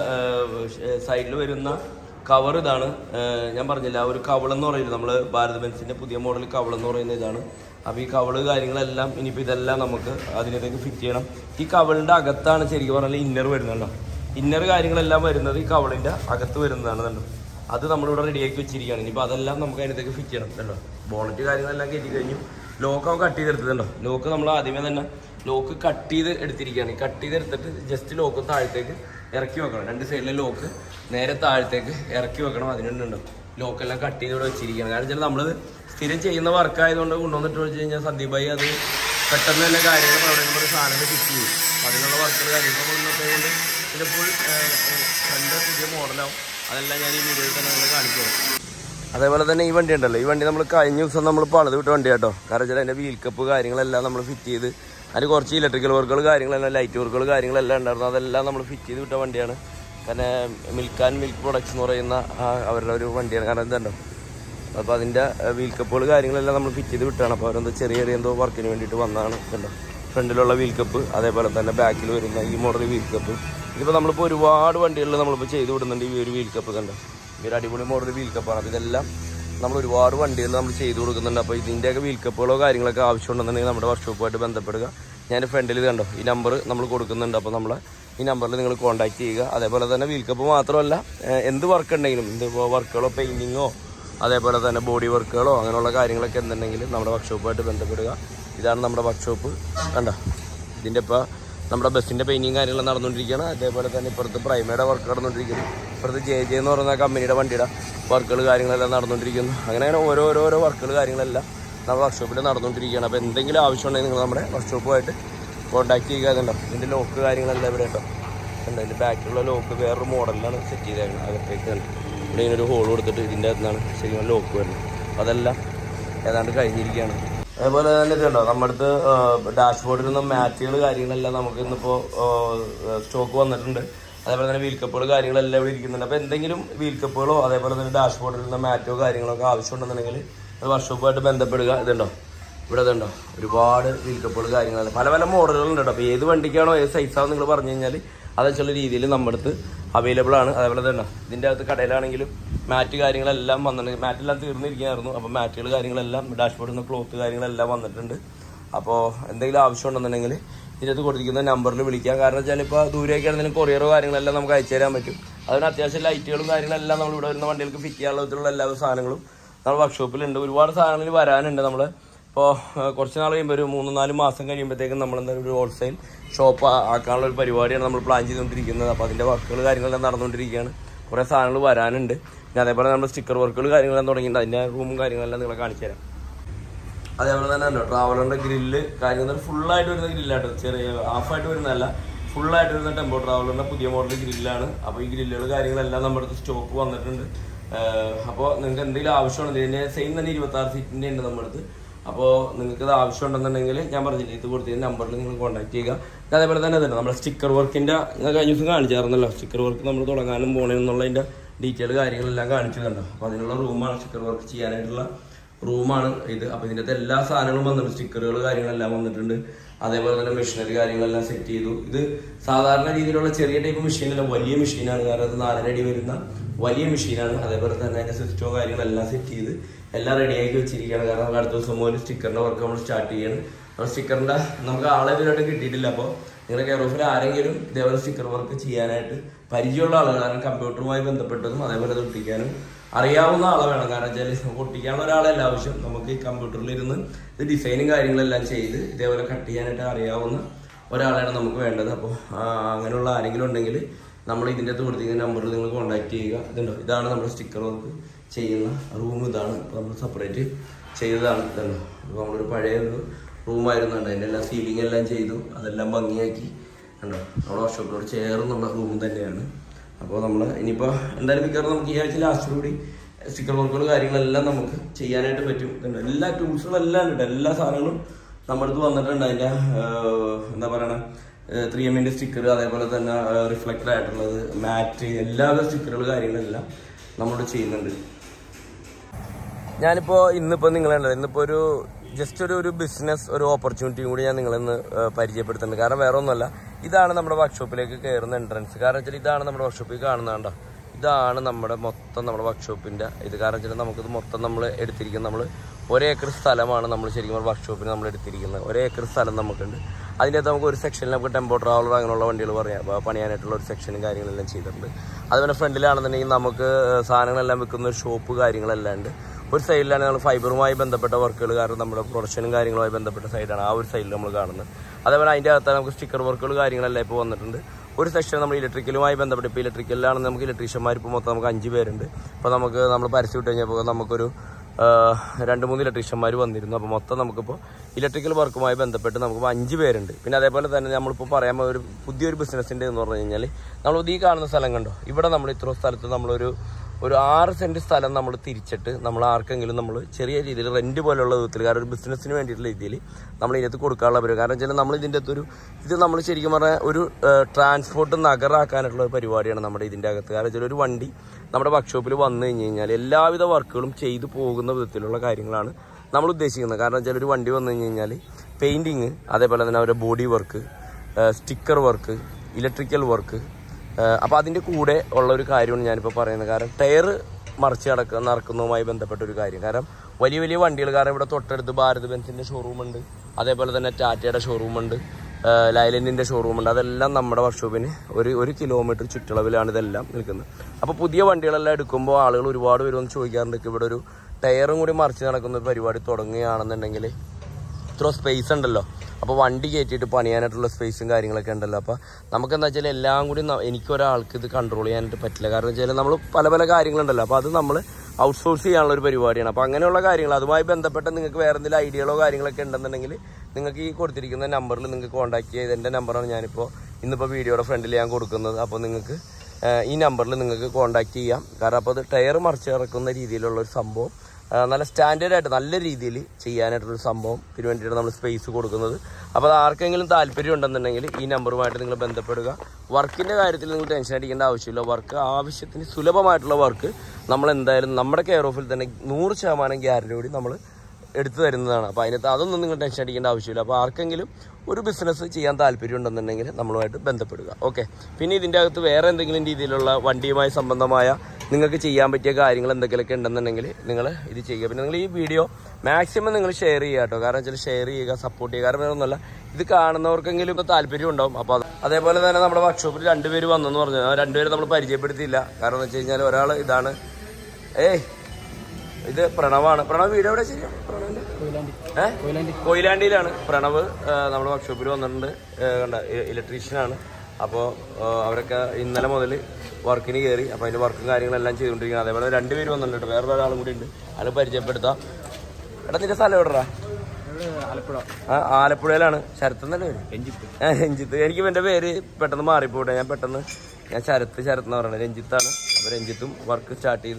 സൈഡിൽ വരുന്ന കവർ ഇതാണ് ഏഹ് ഞാൻ പറഞ്ഞില്ല ആ ഒരു കവൾ എന്ന് പറയുന്നത് നമ്മൾ ഭാരത് ബെൻസിന്റെ പുതിയ മോഡൽ കവൾ എന്ന് പറയുന്ന ഇതാണ് അപ്പോൾ ഈ കവള് കാര്യങ്ങളെല്ലാം ഇനിയിപ്പോൾ ഇതെല്ലാം നമുക്ക് അതിനകത്തേക്ക് ഫിറ്റ് ചെയ്യണം ഈ കവളിന്റെ അകത്താണ് ശരിക്കും പറഞ്ഞാൽ ഇന്നർ വരുന്നുണ്ടോ ഇന്നർ കാര്യങ്ങളെല്ലാം വരുന്നത് ഈ കവളിന്റെ അകത്ത് വരുന്നതാണ് കണ്ടോ അത് നമ്മളിവിടെ റെഡിയാക്കി വെച്ചിരിക്കുകയാണ് ഇനിയിപ്പോൾ അതെല്ലാം നമുക്ക് അതിനകത്തേക്ക് ഫിറ്റ് ചെയ്യണം കണ്ടോ ബോണറ്റ് കാര്യങ്ങളെല്ലാം കയറ്റി കഴിഞ്ഞു ലോക്ക് അവൻ കട്ട് ചെയ്തെടുത്തിട്ടുണ്ടോ ലോക്ക് നമ്മൾ ആദ്യമേ തന്നെ ലോക്ക് കട്ട് ചെയ്ത് എടുത്തിരിക്കുകയാണ് ഈ കട്ട് ചെയ്ത് എടുത്തിട്ട് ജസ്റ്റ് ലോക്ക് താഴത്തേക്ക് ഇറക്കി വെക്കണം രണ്ട് സൈഡിലെ ലോക്ക് നേരെ താഴത്തേക്ക് ഇറക്കി വെക്കണം അതിനുണ്ടോ ലോക്കെല്ലാം കട്ട് ചെയ്ത് ഇവിടെ വെച്ചിരിക്കുകയാണ് കാരണം വെച്ചാൽ നമ്മൾ സ്ഥിരം ചെയ്യുന്ന വർക്ക് ആയതുകൊണ്ട് കൊണ്ടുവന്നിട്ട് വെച്ച് കഴിഞ്ഞാൽ സന്ദീപ് ഭായി അത് പെട്ടെന്ന് തന്നെ കാര്യങ്ങൾ പറയുമ്പോൾ ഒരു സാധനങ്ങൾ ഫിറ്റ് ചെയ്യും അപ്പോൾ അതിനുള്ള വർക്കുകൾ കാര്യങ്ങൾ കൊണ്ടുവന്നത് കൊണ്ട് ഇതിൻ്റെ ഫുൾ രണ്ട് പുതിയ മോഡലാവും അതെല്ലാം ഞാൻ ഈ വീഡിയോയിൽ തന്നെ നിങ്ങൾ കാണിച്ചു തരാം അതേപോലെ തന്നെ ഈ വണ്ടി ഉണ്ടല്ലോ ഈ വണ്ടി നമ്മൾ കഴിഞ്ഞ ദിവസം നമ്മൾ പണിത് വിട്ട വണ്ടി കേട്ടോ കാരണം വെച്ചാൽ അതിന്റെ വീൽ കപ്പ് കാര്യങ്ങളെല്ലാം നമ്മൾ ഫിറ്റ് ചെയ്ത് അതിന് കുറച്ച് ഇലക്ട്രിക്കൽ വർക്കുകൾ കാര്യങ്ങളെല്ലാം ലൈറ്റ് വർക്കുകൾ കാര്യങ്ങളെല്ലാം ഉണ്ടായിരുന്നു അതെല്ലാം നമ്മൾ ഫിറ്റ് ചെയ്ത് വിട്ട വണ്ടിയാണ് പിന്നെ മിൽക്ക് ആൻഡ് മിൽക്ക് പ്രൊഡക്ട്സ് എന്ന് പറയുന്ന ആ അവരുടെ ഒരു വണ്ടിയാണ് കാരണം ഇതുണ്ടോ അപ്പോൾ അതിൻ്റെ വീൽ കപ്പുകൾ കാര്യങ്ങളെല്ലാം നമ്മൾ ഫിറ്റ് ചെയ്ത് വിട്ടാണ് അപ്പോൾ അവരെന്തോ ചെറിയ ചെറിയ എന്തോ വർക്കിന് വേണ്ടിയിട്ട് വന്നതാണ് കണ്ടോ ഫ്രണ്ടിലുള്ള വീൽ കപ്പ് അതേപോലെ തന്നെ ബാക്കിൽ വരുന്ന ഈ മോഡൽ വീൽ കപ്പ് ഇതിപ്പോൾ നമ്മളിപ്പോൾ ഒരുപാട് വണ്ടികളിൽ നമ്മളിപ്പോൾ ചെയ്ത് വിടുന്നുണ്ട് ഈ ഒരു വീൽ കപ്പ് കണ്ടോ ഈ ഒരു അടിപൊളി മോഡൽ വീൽ കപ്പാണ് അപ്പോൾ ഇതെല്ലാം നമ്മൾ ഒരുപാട് വണ്ടികൾ നമ്മൾ ചെയ്ത് കൊടുക്കുന്നുണ്ട് അപ്പോൾ ഇതിൻ്റെയൊക്കെ വീൽ കപ്പുകളോ കാര്യങ്ങളൊക്കെ ആവശ്യമുണ്ടെന്നുണ്ടെങ്കിൽ നമ്മുടെ വർക്ക്ഷോപ്പുമായിട്ട് ബന്ധപ്പെടുക ഞാൻ ഫ്രണ്ടിൽ ഇത് കണ്ടോ ഈ നമ്പർ നമ്മൾ കൊടുക്കുന്നുണ്ട് അപ്പോൾ നമ്മൾ ഈ നമ്പറിൽ നിങ്ങൾ കോൺടാക്ട് ചെയ്യുക അതേപോലെ തന്നെ വീൽ കപ്പ് മാത്രമല്ല ഏഹ് എന്ത് വർക്ക് ഉണ്ടെങ്കിലും എന്ത് വർക്കുകളോ പെയിൻറ്റിങ്ങോ അതേപോലെ തന്നെ ബോഡി വർക്കുകളോ അങ്ങനെയുള്ള കാര്യങ്ങളൊക്കെ എന്തുണ്ടെങ്കിലും നമ്മുടെ വർക്ക്ഷോപ്പുമായിട്ട് ബന്ധപ്പെടുക ഇതാണ് നമ്മുടെ വർക്ക്ഷോപ്പ് കണ്ടോ ഇതിൻ്റെ ഇപ്പോൾ നമ്മുടെ ബസ്സിൻ്റെ പെയിൻറ്റിങ് കാര്യങ്ങൾ നടന്നുകൊണ്ടിരിക്കുകയാണ് അതേപോലെ തന്നെ ഇപ്പുറത്ത് പ്രൈമയുടെ വർക്ക് നടന്നുകൊണ്ടിരിക്കുന്നു ഇപ്പുറത്ത് ജെ ജെ എന്ന് പറയുന്ന കമ്പനിയുടെ വണ്ടിയുടെ വർക്കുകൾ കാര്യങ്ങളെല്ലാം നടന്നുകൊണ്ടിരിക്കുന്നു അങ്ങനെ അങ്ങനെ ഓരോ ഓരോ ഓരോ വർക്കുകൾ കാര്യങ്ങളെല്ലാം നമ്മുടെ വർക്ക്ഷോപ്പിൽ നടന്നുകൊണ്ടിരിക്കുകയാണ് അപ്പോൾ എന്തെങ്കിലും ആവശ്യമുണ്ടെങ്കിൽ നിങ്ങൾ നമ്മുടെ വർക്ക്ഷോപ്പുമായിട്ട് കോൺടാക്ട് ചെയ്യുക അതുണ്ടോ ഇതിൻ്റെ ലോക്ക് കാര്യങ്ങളെല്ലാം ഇവിടെ കേട്ടോ ഉണ്ട് അതിൻ്റെ ബാക്കിലുള്ള ലോക്ക് വേറൊരു മോഡലിലാണ് സെറ്റ് ചെയ്തേക്കുന്നത് അകത്തേക്ക് കണ്ടോ. ഇവിടെ ഇങ്ങനെ ഒരു ഹോൾ കൊടുത്തിട്ട് ഇതിൻ്റെ അകത്താണ് ശരിക്കും ലോക്ക് വരുന്നത് അപ്പോൾ അതെല്ലാം ഏതാണ്ട് കഴിഞ്ഞിരിക്കുകയാണ് അതേപോലെ തന്നെ ഇതുണ്ടോ നമ്മുടെ അടുത്ത് ഡാഷ്ബോർഡിൽ നിന്ന് മാറ്റുകൾ കാര്യങ്ങളെല്ലാം നമുക്ക് ഇന്നിപ്പോൾ സ്റ്റോക്ക് വന്നിട്ടുണ്ട് അതേപോലെ തന്നെ വീൽ കപ്പുകൾ കാര്യങ്ങളെല്ലാം ഇവിടെ ഇരിക്കുന്നുണ്ട് അപ്പോൾ എന്തെങ്കിലും വീൽ കപ്പുകളോ അതേപോലെ തന്നെ ഡാഷ്ബോർഡിൽ നിന്ന് മാറ്റോ കാര്യങ്ങളോ ഒക്കെ ആവശ്യമുണ്ടെന്നുണ്ടെങ്കിൽ അത് വർക്ക്ഷോപ്പുമായിട്ട് ബന്ധപ്പെടുക ഇതുണ്ടോ ഇവിടെ ഇതുണ്ടോ ഒരുപാട് വീൽ കപ്പുകൾ കാര്യങ്ങളുണ്ട് പല പല മോഡലുകളുണ്ട് കേട്ടോ അപ്പോൾ ഏത് വണ്ടിക്കാണോ ഏത് സൈസാണോ നിങ്ങൾ പറഞ്ഞു കഴിഞ്ഞാൽ അതനുസരിച്ചുള്ള രീതിയിൽ നമ്മുടെ അടുത്ത് അവൈലബിൾ ആണ് അതേപോലെ തന്നെ ഇതിൻ്റെ അകത്ത് കടയിലാണെങ്കിലും മാറ്റ് കാര്യങ്ങളെല്ലാം വന്നിട്ടുണ്ട് മാറ്റെല്ലാം തീർന്നിരിക്കുകയായിരുന്നു അപ്പോൾ മാറ്റുകൾ കാര്യങ്ങളെല്ലാം ഡാഷ്ബോർഡിൽ നിന്ന് ക്ലോത്ത് കാര്യങ്ങളെല്ലാം വന്നിട്ടുണ്ട് അപ്പോൾ എന്തെങ്കിലും ആവശ്യമുണ്ടെന്നുണ്ടെങ്കിൽ ഇതിനകത്ത് കൊടുത്തിരിക്കുന്ന നമ്പറിൽ വിളിക്കാം കാരണം വെച്ചാൽ ഇപ്പോൾ ദൂരേക്കാണെങ്കിലും കൊറിയറോ കാര്യങ്ങളെല്ലാം നമുക്ക് അയച്ചു തരാൻ പറ്റും അതിന് അത്യാവശ്യം ലൈറ്റുകളും കാര്യങ്ങളെല്ലാം നമ്മൾ ഇവിടെ വരുന്ന വണ്ടികൾക്ക് ഫിറ്റ് ചെയ്യാനുള്ള വിധത്തിലുള്ള എല്ലാ സാധനങ്ങളും നമ്മുടെ വർക്ക്ഷോപ്പിലുണ്ട് ഒരുപാട് സാധനങ്ങൾ വരാനുണ്ട് നമ്മൾ ഇപ്പോൾ കുറച്ച് നാൾ കഴിയുമ്പോൾ ഒരു മൂന്ന് നാല് മാസം കഴിയുമ്പോഴത്തേക്കും നമ്മൾ എന്തായാലും ഒരു ഹോൾസെയിൽ ഷോപ്പ് ആക്കാനുള്ള ഒരു പരിപാടിയാണ് നമ്മൾ പ്ലാൻ ചെയ്തുകൊണ്ടിരിക്കുന്നത് അപ്പോൾ അതിൻ്റെ വർക്കുകൾ കാര്യങ്ങളെല്ലാം നടന്നുകൊണ്ടിരിക്കുകയാണ് കുറേ സാധനങ്ങൾ വരാനുണ്ട് പിന്നെ അതേപോലെ നമ്മൾ സ്റ്റിക്കർ വർക്കുകൾ കാര്യങ്ങളെല്ലാം തുടങ്ങിയിട്ടുണ്ട് അതിൻ്റെ റൂമും കാര്യങ്ങളെല്ലാം നിങ്ങളെ കാണിച്ചു തരാം അതേപോലെ തന്നെ ഉണ്ടോ ട്രാവലറിന്റെ ഗ്രില്ല് കാര്യങ്ങൾ ഫുള്ളായിട്ട് വരുന്ന ഗ്രില്ലാട്ടോ ചെറിയ ഹാഫായിട്ട് വരുന്നതല്ല ഫുള്ളായിട്ട് വരുന്ന ടെമ്പോ ട്രാവലറിന്റെ പുതിയ മോഡൽ ഗ്രില്ലാണ് അപ്പോൾ ഈ ഗ്രില്ലുകൾ കാര്യങ്ങളെല്ലാം നമ്മുടെ അടുത്ത് സ്റ്റോക്ക് വന്നിട്ടുണ്ട് അപ്പോൾ നിങ്ങൾക്ക് എന്തെങ്കിലും ആവശ്യമുണ്ട് ഇതിന്റെ സെയിം തന്നെ ഇരുപത്തി ആറ് സീറ്റിന്റെ ഉണ്ട് നമ്മുടെ അടുത്ത് അപ്പോൾ നിങ്ങൾക്ക് ഇത് ആവശ്യമുണ്ടെന്നുണ്ടെങ്കിൽ ഞാൻ പറഞ്ഞില്ലേ ഇത് കൊടുത്തതിന് നമ്പറിൽ നിങ്ങൾ കോൺടാക്ട് ചെയ്യുക പിന്നെ അതേപോലെ തന്നെ തന്നെ നമ്മുടെ സ്റ്റിക്കർ വർക്കിന്റെ ഞാൻ കഴിഞ്ഞ ദിവസം കാണിച്ചായിരുന്നല്ലോ സ്റ്റിക്കർ വർക്ക് നമ്മൾ തുടങ്ങാനും പോകണമെന്നുള്ളതിന്റെ ഡീറ്റെയിൽ കാര്യങ്ങളെല്ലാം കാണിച്ചു കണ്ടോ അപ്പോൾ അതിനുള്ള റൂമാണ് സ്റ്റിക്കർ വർക്ക് ചെയ്യാനായിട്ടുള്ള റൂമാണ് ഇത് അപ്പോൾ ഇതിൻ്റെ അകത്ത് എല്ലാ സാധനങ്ങളും വന്നിട്ടുണ്ട് സ്റ്റിക്കറുകൾ കാര്യങ്ങളെല്ലാം വന്നിട്ടുണ്ട് അതേപോലെ തന്നെ മെഷീനറി കാര്യങ്ങളെല്ലാം സെറ്റ് ചെയ്തു ഇത് സാധാരണ രീതിയിലുള്ള ചെറിയ ടൈപ്പ് മെഷീനല്ല വലിയ മെഷീനാണ് കാരണം അത് നാലര അടി വരുന്ന വലിയ മെഷീനാണ് അതേപോലെ തന്നെ അതിന്റെ സിസ്റ്റോ കാര്യങ്ങളെല്ലാം സെറ്റ് ചെയ്ത് എല്ലാം റെഡിയാക്കി വെച്ചിരിക്കുകയാണ് കാരണം നമുക്ക് അടുത്ത ദിവസം മുതൽ സ്റ്റിക്കറിന്റെ വർക്ക് നമ്മൾ സ്റ്റാർട്ട് ചെയ്യണം അപ്പോൾ സ്റ്റിക്കറിന്റെ നമുക്ക് ആളെ ഇതുവരെയായിട്ട് കിട്ടിയിട്ടില്ല അപ്പോൾ നിങ്ങളുടെ കെയർ ഓഫിൽ ആരെങ്കിലും ഇതേപോലെ സ്റ്റിക്കർ വർക്ക് ചെയ്യാനായിട്ട് പരിചയമുള്ള ആളുകൾ കാരണം കമ്പ്യൂട്ടറുമായി ബന്ധപ്പെട്ടതും അതേപോലെ അത് ഒട്ടിക്കാനും അറിയാവുന്ന ആളെ വേണം കാരണം വെച്ചാൽ നമുക്ക് ഒട്ടിക്കാനുള്ള ഒരാളല്ല ആവശ്യം നമുക്ക് ഈ കമ്പ്യൂട്ടറിൽ ഇരുന്ന് ഇത് ഡിസൈനും കാര്യങ്ങളെല്ലാം ചെയ്ത് ഇതേപോലെ കട്ട് ചെയ്യാനായിട്ട് അറിയാവുന്ന ഒരാളാണ് നമുക്ക് വേണ്ടത് അപ്പോൾ അങ്ങനെയുള്ള ആരെങ്കിലും ഉണ്ടെങ്കിൽ നമ്മൾ ഇതിൻ്റെ അകത്ത് കൊടുത്തിരിക്കുന്ന നമ്പറിൽ നിങ്ങൾ കോൺടാക്ട് ചെയ്യുക ഇതുണ്ടോ ഇതാണ് നമ്മുടെ സ്റ്റിക്കർ വർക്ക് ചെയ്യുന്ന റൂം ഇതാണ് അപ്പോൾ നമ്മൾ സെപ്പറേറ്റ് ചെയ്തതാണ് ഇതുണ്ടോ അപ്പോൾ നമ്മളൊരു പഴയ ഒരു റൂമായിരുന്നു കണ്ടോ അതിൻ്റെ എല്ലാം സീലിംഗ് എല്ലാം ചെയ്തു അതെല്ലാം ഭംഗിയാക്കി കണ്ടോ നമ്മുടെ വർക്ക്ഷോപ്പിനോട് ചേർന്നുള്ള റൂം തന്നെയാണ് അപ്പോൾ നമ്മൾ ഇനിയിപ്പോൾ എന്തായാലും മിക്കവാറും നമുക്ക് ഈ ആഴ്ച ലാസ്റ്റ് കൂടി സ്റ്റിക്കർ വർക്കുകൾ കാര്യങ്ങളെല്ലാം നമുക്ക് ചെയ്യാനായിട്ട് പറ്റും ഇതുണ്ട് എല്ലാ ടൂൾസുകളെല്ലാം ഉണ്ട് എല്ലാ സാധനങ്ങളും നമ്മുടെ അടുത്ത് വന്നിട്ടുണ്ട് അതിൻ്റെ എന്താ പറയണ ത്രീ എമ്മിൻ്റെ സ്റ്റിക്കർ അതേപോലെ തന്നെ റിഫ്ലക്റ്റഡ് ആയിട്ടുള്ളത് മാറ്റ് എല്ലാവിധ സ്റ്റിക്കറുകൾ കാര്യങ്ങളെല്ലാം നമ്മളോട് ചെയ്യുന്നുണ്ട് ഞാനിപ്പോ ഇന്നിപ്പോ നിങ്ങളെ ഇന്നിപ്പോ ഒരു ജസ്റ്റ് ഒരു ഒരു ബിസിനസ് ഒരു ഓപ്പർച്യൂണിറ്റിയും കൂടി ഞാൻ നിങ്ങളിന്ന് ഏഹ്, പരിചയപ്പെടുത്തുന്നുണ്ട് കാരണം വേറെ ഒന്നുമല്ല ഇതാണ് നമ്മുടെ വർക്ക്ഷോപ്പിലേക്ക് കയറുന്ന എൻട്രൻസ് കാരണം വെച്ചാൽ ഇതാണ് നമ്മുടെ വർക്ക്ഷോപ്പിൽ കാണുന്നത് കണ്ടോ ഇതാണ് നമ്മുടെ മൊത്തം നമ്മുടെ വർക്ക്ഷോപ്പിന്റെ ഇത് കാരണം വെച്ചാൽ നമുക്കിത് മൊത്തം നമ്മൾ എടുത്തിരിക്കുന്നത് നമ്മൾ ഒരേക്കർ സ്ഥലമാണ് നമ്മൾ ശരിക്കും വർക്ക്ഷോപ്പിന് നമ്മൾ എടുത്തിരിക്കുന്നത് ഒരേക്കർ സ്ഥലം നമുക്കുണ്ട് അതിൻ്റെ അകത്ത് നമുക്ക് ഒരു സെക്ഷനിൽ നമുക്ക് ടെമ്പോ ട്രാവലർ അങ്ങനെയുള്ള വണ്ടികൾ പറയാം പ- പണിയാനായിട്ടുള്ള ഒരു സെക്ഷനും കാര്യങ്ങളെല്ലാം ചെയ്തിട്ടുണ്ട് അതുപോലെ ഫ്രണ്ടിലാണെന്നുണ്ടെങ്കിൽ നമുക്ക് സാധനങ്ങളെല്ലാം വിൽക്കുന്ന ഒരു ഷോപ്പ് കാര്യങ്ങളെല്ലാം ഉണ്ട് ഒരു സൈഡിലാണ് നമ്മൾ ഫൈബറുമായി ബന്ധപ്പെട്ട വർക്കുകൾ കാരണം നമ്മുടെ പ്രൊഡക്ഷനും കാര്യങ്ങളുമായി ബന്ധപ്പെട്ട സൈഡാണ് ആ ഒരു സൈഡിൽ നമ്മൾ കാണുന്നത് അതേപോലെ അതിൻ്റെ അകത്ത് നമുക്ക് സ്റ്റിക്കർ വർക്കുകൾ കാര്യങ്ങളെല്ലാം ഇപ്പോൾ വന്നിട്ടുണ്ട് ഒരു സെക്ഷൻ നമ്മൾ ഇലക്ട്രിക്കലുമായി ബന്ധപ്പെട്ട് ഇപ്പോൾ ഇലക്ട്രിക്കലിലാണ് നമുക്ക് ഇലക്ട്രീഷ്യന്മാർ ഇപ്പോൾ മൊത്തം നമുക്ക് അഞ്ച് പേരുണ്ട് അപ്പോൾ നമുക്ക് നമ്മൾ പരസ്യം ഇട്ട് കഴിഞ്ഞപ്പോൾ നമുക്കൊരു ആ, രണ്ട് മൂന്ന് ഇലക്ട്രീഷ്യന്മാർ വന്നിരുന്നു അപ്പോൾ മൊത്തം നമുക്കിപ്പോൾ ഇലക്ട്രിക്കൽ വർക്കുമായി ബന്ധപ്പെട്ട് നമുക്കിപ്പോൾ അഞ്ച് പേരുണ്ട് പിന്നെ അതേപോലെ തന്നെ നമ്മളിപ്പോൾ പറയാൻ പോകുന്ന ഒരു പുതിയൊരു ബിസിനസ്സിൻ്റെ എന്ന് പറഞ്ഞു കഴിഞ്ഞാൽ നമ്മൾ ഈ കാണുന്ന സ്ഥലം കണ്ടോ ഇവിടെ നമ്മൾ ഇത്ര സ്ഥലത്ത് നമ്മളൊരു ഒരു ആറ് സെന്റ് സ്ഥലം നമ്മൾ തിരിച്ചിട്ട് നമ്മൾ ആർക്കെങ്കിലും നമ്മൾ ചെറിയ രീതിയിൽ റെന്റ് പോലുള്ള വിധത്തിൽ കാരണം ഒരു ബിസിനസ്സിന് വേണ്ടിയിട്ടുള്ള രീതിയിൽ നമ്മൾ ഇതിനകത്ത് കൊടുക്കാനുള്ള പരിപാടി കാരണം വെച്ചാൽ നമ്മൾ ഇതിൻ്റെ അകത്ത് ഒരു ഇത് നമ്മൾ ശരിക്കും പറഞ്ഞാൽ ഒരു ട്രാൻസ്പോർട്ട് നഗറാക്കാനായിട്ടുള്ള ഒരു പരിപാടിയാണ് നമ്മുടെ ഇതിൻ്റെ അകത്ത് കാരണം വെച്ചാൽ ഒരു വണ്ടി നമ്മുടെ വർക്ക്ഷോപ്പിൽ വന്നു കഴിഞ്ഞ് കഴിഞ്ഞാൽ എല്ലാവിധ വർക്കുകളും ചെയ്തു പോകുന്ന വിധത്തിലുള്ള കാര്യങ്ങളാണ് നമ്മൾ ഉദ്ദേശിക്കുന്നത് കാരണം വെച്ചാൽ ഒരു വണ്ടി വന്നു കഴിഞ്ഞ് കഴിഞ്ഞാൽ പെയിന്റിങ് അതേപോലെ തന്നെ അവരുടെ body work sticker work electrical work അപ്പോൾ അതിൻ്റെ കൂടെ ഉള്ള ഒരു കാര്യമാണ് ഞാനിപ്പോൾ പറയുന്നത് കാരണം ടയർ മറിച്ച് നടക്ക നടക്കുന്നതുമായി ബന്ധപ്പെട്ട ഒരു കാര്യം കാരണം വലിയ വലിയ വണ്ടികൾ കാരണം ഇവിടെ തൊട്ടടുത്ത് ഭാരത് ബെൻസിൻ്റെ ഷോറൂമുണ്ട് അതേപോലെ തന്നെ ടാറ്റയുടെ ഷോറൂമുണ്ട് ലൈലൻഡിൻ്റെ ഷോറൂമുണ്ട് അതെല്ലാം നമ്മുടെ വർക്ക്ഷോപ്പിന് ഒരു ഒരു കിലോമീറ്റർ ചുറ്റളവിലാണ് ഇതെല്ലാം നിൽക്കുന്നത് അപ്പോൾ പുതിയ വണ്ടികളെല്ലാം എടുക്കുമ്പോൾ ആളുകൾ ഒരുപാട് പേര് വന്ന് ചോദിക്കാറുണ്ട് ഇവിടെ ഒരു ടയറും കൂടി മറിച്ച് നടക്കുന്ന ഒരു പരിപാടി തുടങ്ങുകയാണെന്നുണ്ടെങ്കിൽ ഇത്ര സ്പേസ് ഉണ്ടല്ലോ അപ്പോൾ വണ്ടി കയറ്റിയിട്ട് പണിയാനായിട്ടുള്ള സ്പേസും കാര്യങ്ങളൊക്കെ ഉണ്ടല്ലോ അപ്പോൾ നമുക്ക് എന്താ വെച്ചാൽ എല്ലാം കൂടി ന- എനിക്ക് ഒരാൾക്ക് ഇത് കൺട്രോൾ ചെയ്യാനായിട്ട് പറ്റില്ല കാരണം വെച്ചാൽ നമ്മൾ പല പല കാര്യങ്ങളുണ്ടല്ലോ അപ്പോൾ അത് നമ്മൾ ഔട്ട്സോഴ്സ് ചെയ്യാനുള്ള ഒരു പരിപാടിയാണ് അപ്പോൾ അങ്ങനെയുള്ള കാര്യങ്ങൾ അതുമായി ബന്ധപ്പെട്ട് നിങ്ങൾക്ക് വേറെ എന്തെങ്കിലും ഐഡിയകളോ കാര്യങ്ങളൊക്കെ ഉണ്ടെന്നുണ്ടെങ്കിൽ നിങ്ങൾക്ക് ഈ കൊടുത്തിരിക്കുന്ന നമ്പറിൽ നിങ്ങൾക്ക് കോൺടാക്ട് ചെയ്ത് എൻ്റെ നമ്പറാണ് ഞാനിപ്പോൾ ഇന്നിപ്പോൾ വീഡിയോയുടെ ഫ്രണ്ടിൽ ഞാൻ കൊടുക്കുന്നത് അപ്പോൾ നിങ്ങൾക്ക് ഏഹ്, ഈ നമ്പറിൽ നിങ്ങൾക്ക് കോൺടാക്ട് ചെയ്യാം കാരണം അപ്പോൾ അത് ടയർ മറിച്ച് ഇറക്കുന്ന രീതിയിലുള്ള ഒരു സംഭവം ആ, നല്ല സ്റ്റാൻഡേർഡ് ആയിട്ട് നല്ല രീതിയിൽ ചെയ്യാനായിട്ടുള്ളൊരു സംഭവം ഇതിന് വേണ്ടിയിട്ട് നമ്മൾ സ്പേസ് കൊടുക്കുന്നത് അപ്പോൾ അത് ആർക്കെങ്കിലും താല്പര്യം ഉണ്ടെന്നുണ്ടെങ്കിൽ ഈ നമ്പറുമായിട്ട് നിങ്ങൾ ബന്ധപ്പെടുക വർക്കിൻ്റെ കാര്യത്തിൽ നിങ്ങൾ ടെൻഷൻ അടിക്കേണ്ട ആവശ്യമില്ല വർക്ക് ആവശ്യത്തിന് സുലഭമായിട്ടുള്ള വർക്ക് നമ്മൾ എന്തായാലും നമ്മുടെ കെയർ ഓഫിൽ തന്നെ നൂറ് ശതമാനം ഗ്യാരണ്ടിയോടി നമ്മൾ എടുത്തു തരുന്നതാണ് അപ്പോൾ അതിനകത്ത് അതൊന്നും നിങ്ങൾ ടെൻഷൻ അടിക്കേണ്ട ആവശ്യമില്ല അപ്പോൾ ആർക്കെങ്കിലും ഒരു ബിസിനസ് ചെയ്യാൻ താല്പര്യം ഉണ്ടെന്നുണ്ടെങ്കിൽ നമ്മളുമായിട്ട് ബന്ധപ്പെടുക ഓക്കെ പിന്നെ ഇതിൻ്റെ അകത്ത് വേറെ എന്തെങ്കിലും രീതിയിലുള്ള വണ്ടിയുമായി സംബന്ധമായ നിങ്ങൾക്ക് ചെയ്യാൻ പറ്റിയ കാര്യങ്ങൾ എന്തെങ്കിലുമൊക്കെ ഉണ്ടെന്നുണ്ടെങ്കിൽ നിങ്ങൾ ഇത് ചെയ്യുക പിന്നെ നിങ്ങൾ ഈ വീഡിയോ മാക്സിമം നിങ്ങൾ ഷെയർ ചെയ്യുക കേട്ടോ കാരണം വെച്ചാൽ ഷെയർ ചെയ്യുക സപ്പോർട്ട് ചെയ്യുക കാരണം വേറെ ഒന്നുമല്ല ഇത് കാണുന്നവർക്കെങ്കിലും ഇപ്പോൾ താല്പര്യം ഉണ്ടാവും അപ്പോൾ അത് അതേപോലെ തന്നെ നമ്മുടെ വർക്ക്ഷോപ്പിൽ രണ്ടുപേര് വന്നെന്ന് പറഞ്ഞു ആ രണ്ടുപേരും നമ്മൾ പരിചയപ്പെടുത്തിയില്ല കാരണം എന്ന് വെച്ച് കഴിഞ്ഞാൽ ഒരാൾ ഇതാണ് ഏയ് ഇത് പ്രണവാണ് പ്രണവ് വീട് എവിടെ ശരിയാ പ്രണവിന്റെ ഏഹ് കൊയിലാണ്ടിയിലാണ് പ്രണവ് ആ, നമ്മുടെ വർക്ക്ഷോപ്പിൽ വന്നിട്ടുണ്ട് ആ, കണ്ട ഇലക്ട്രീഷ്യനാണ് അപ്പോൾ അവരൊക്കെ ഇന്നലെ മുതൽ വർക്കിന് കയറി അപ്പോൾ അതിന്റെ വർക്കും കാര്യങ്ങളെല്ലാം ചെയ്തുകൊണ്ടിരിക്കുന്നത് അതേപോലെ രണ്ടുപേര് വന്നിട്ടുണ്ട് വേറെ ഒരാളും കൂടി ഉണ്ട് അത് പരിചയപ്പെടുത്താം എടാ നിന്റെ സ്ഥലം എവിടെടാ ആലപ്പുഴ ആ ആലപ്പുഴയിലാണ് ശരത്ത് എന്നല്ലേ പേര് രഞ്ജിത്ത് ആ, രഞ്ജിത്ത് എനിക്ക് എൻ്റെ പേര് പെട്ടെന്ന് മാറിപ്പോട്ടെ ഞാൻ പെട്ടെന്ന് ഞാൻ ശരത്ത് ശരത്ത് എന്ന് പറയുന്നത് രഞ്ജിത്താണ് അപ്പോൾ രഞ്ജിത്തും വർക്ക് സ്റ്റാർട്ട് ചെയ്തു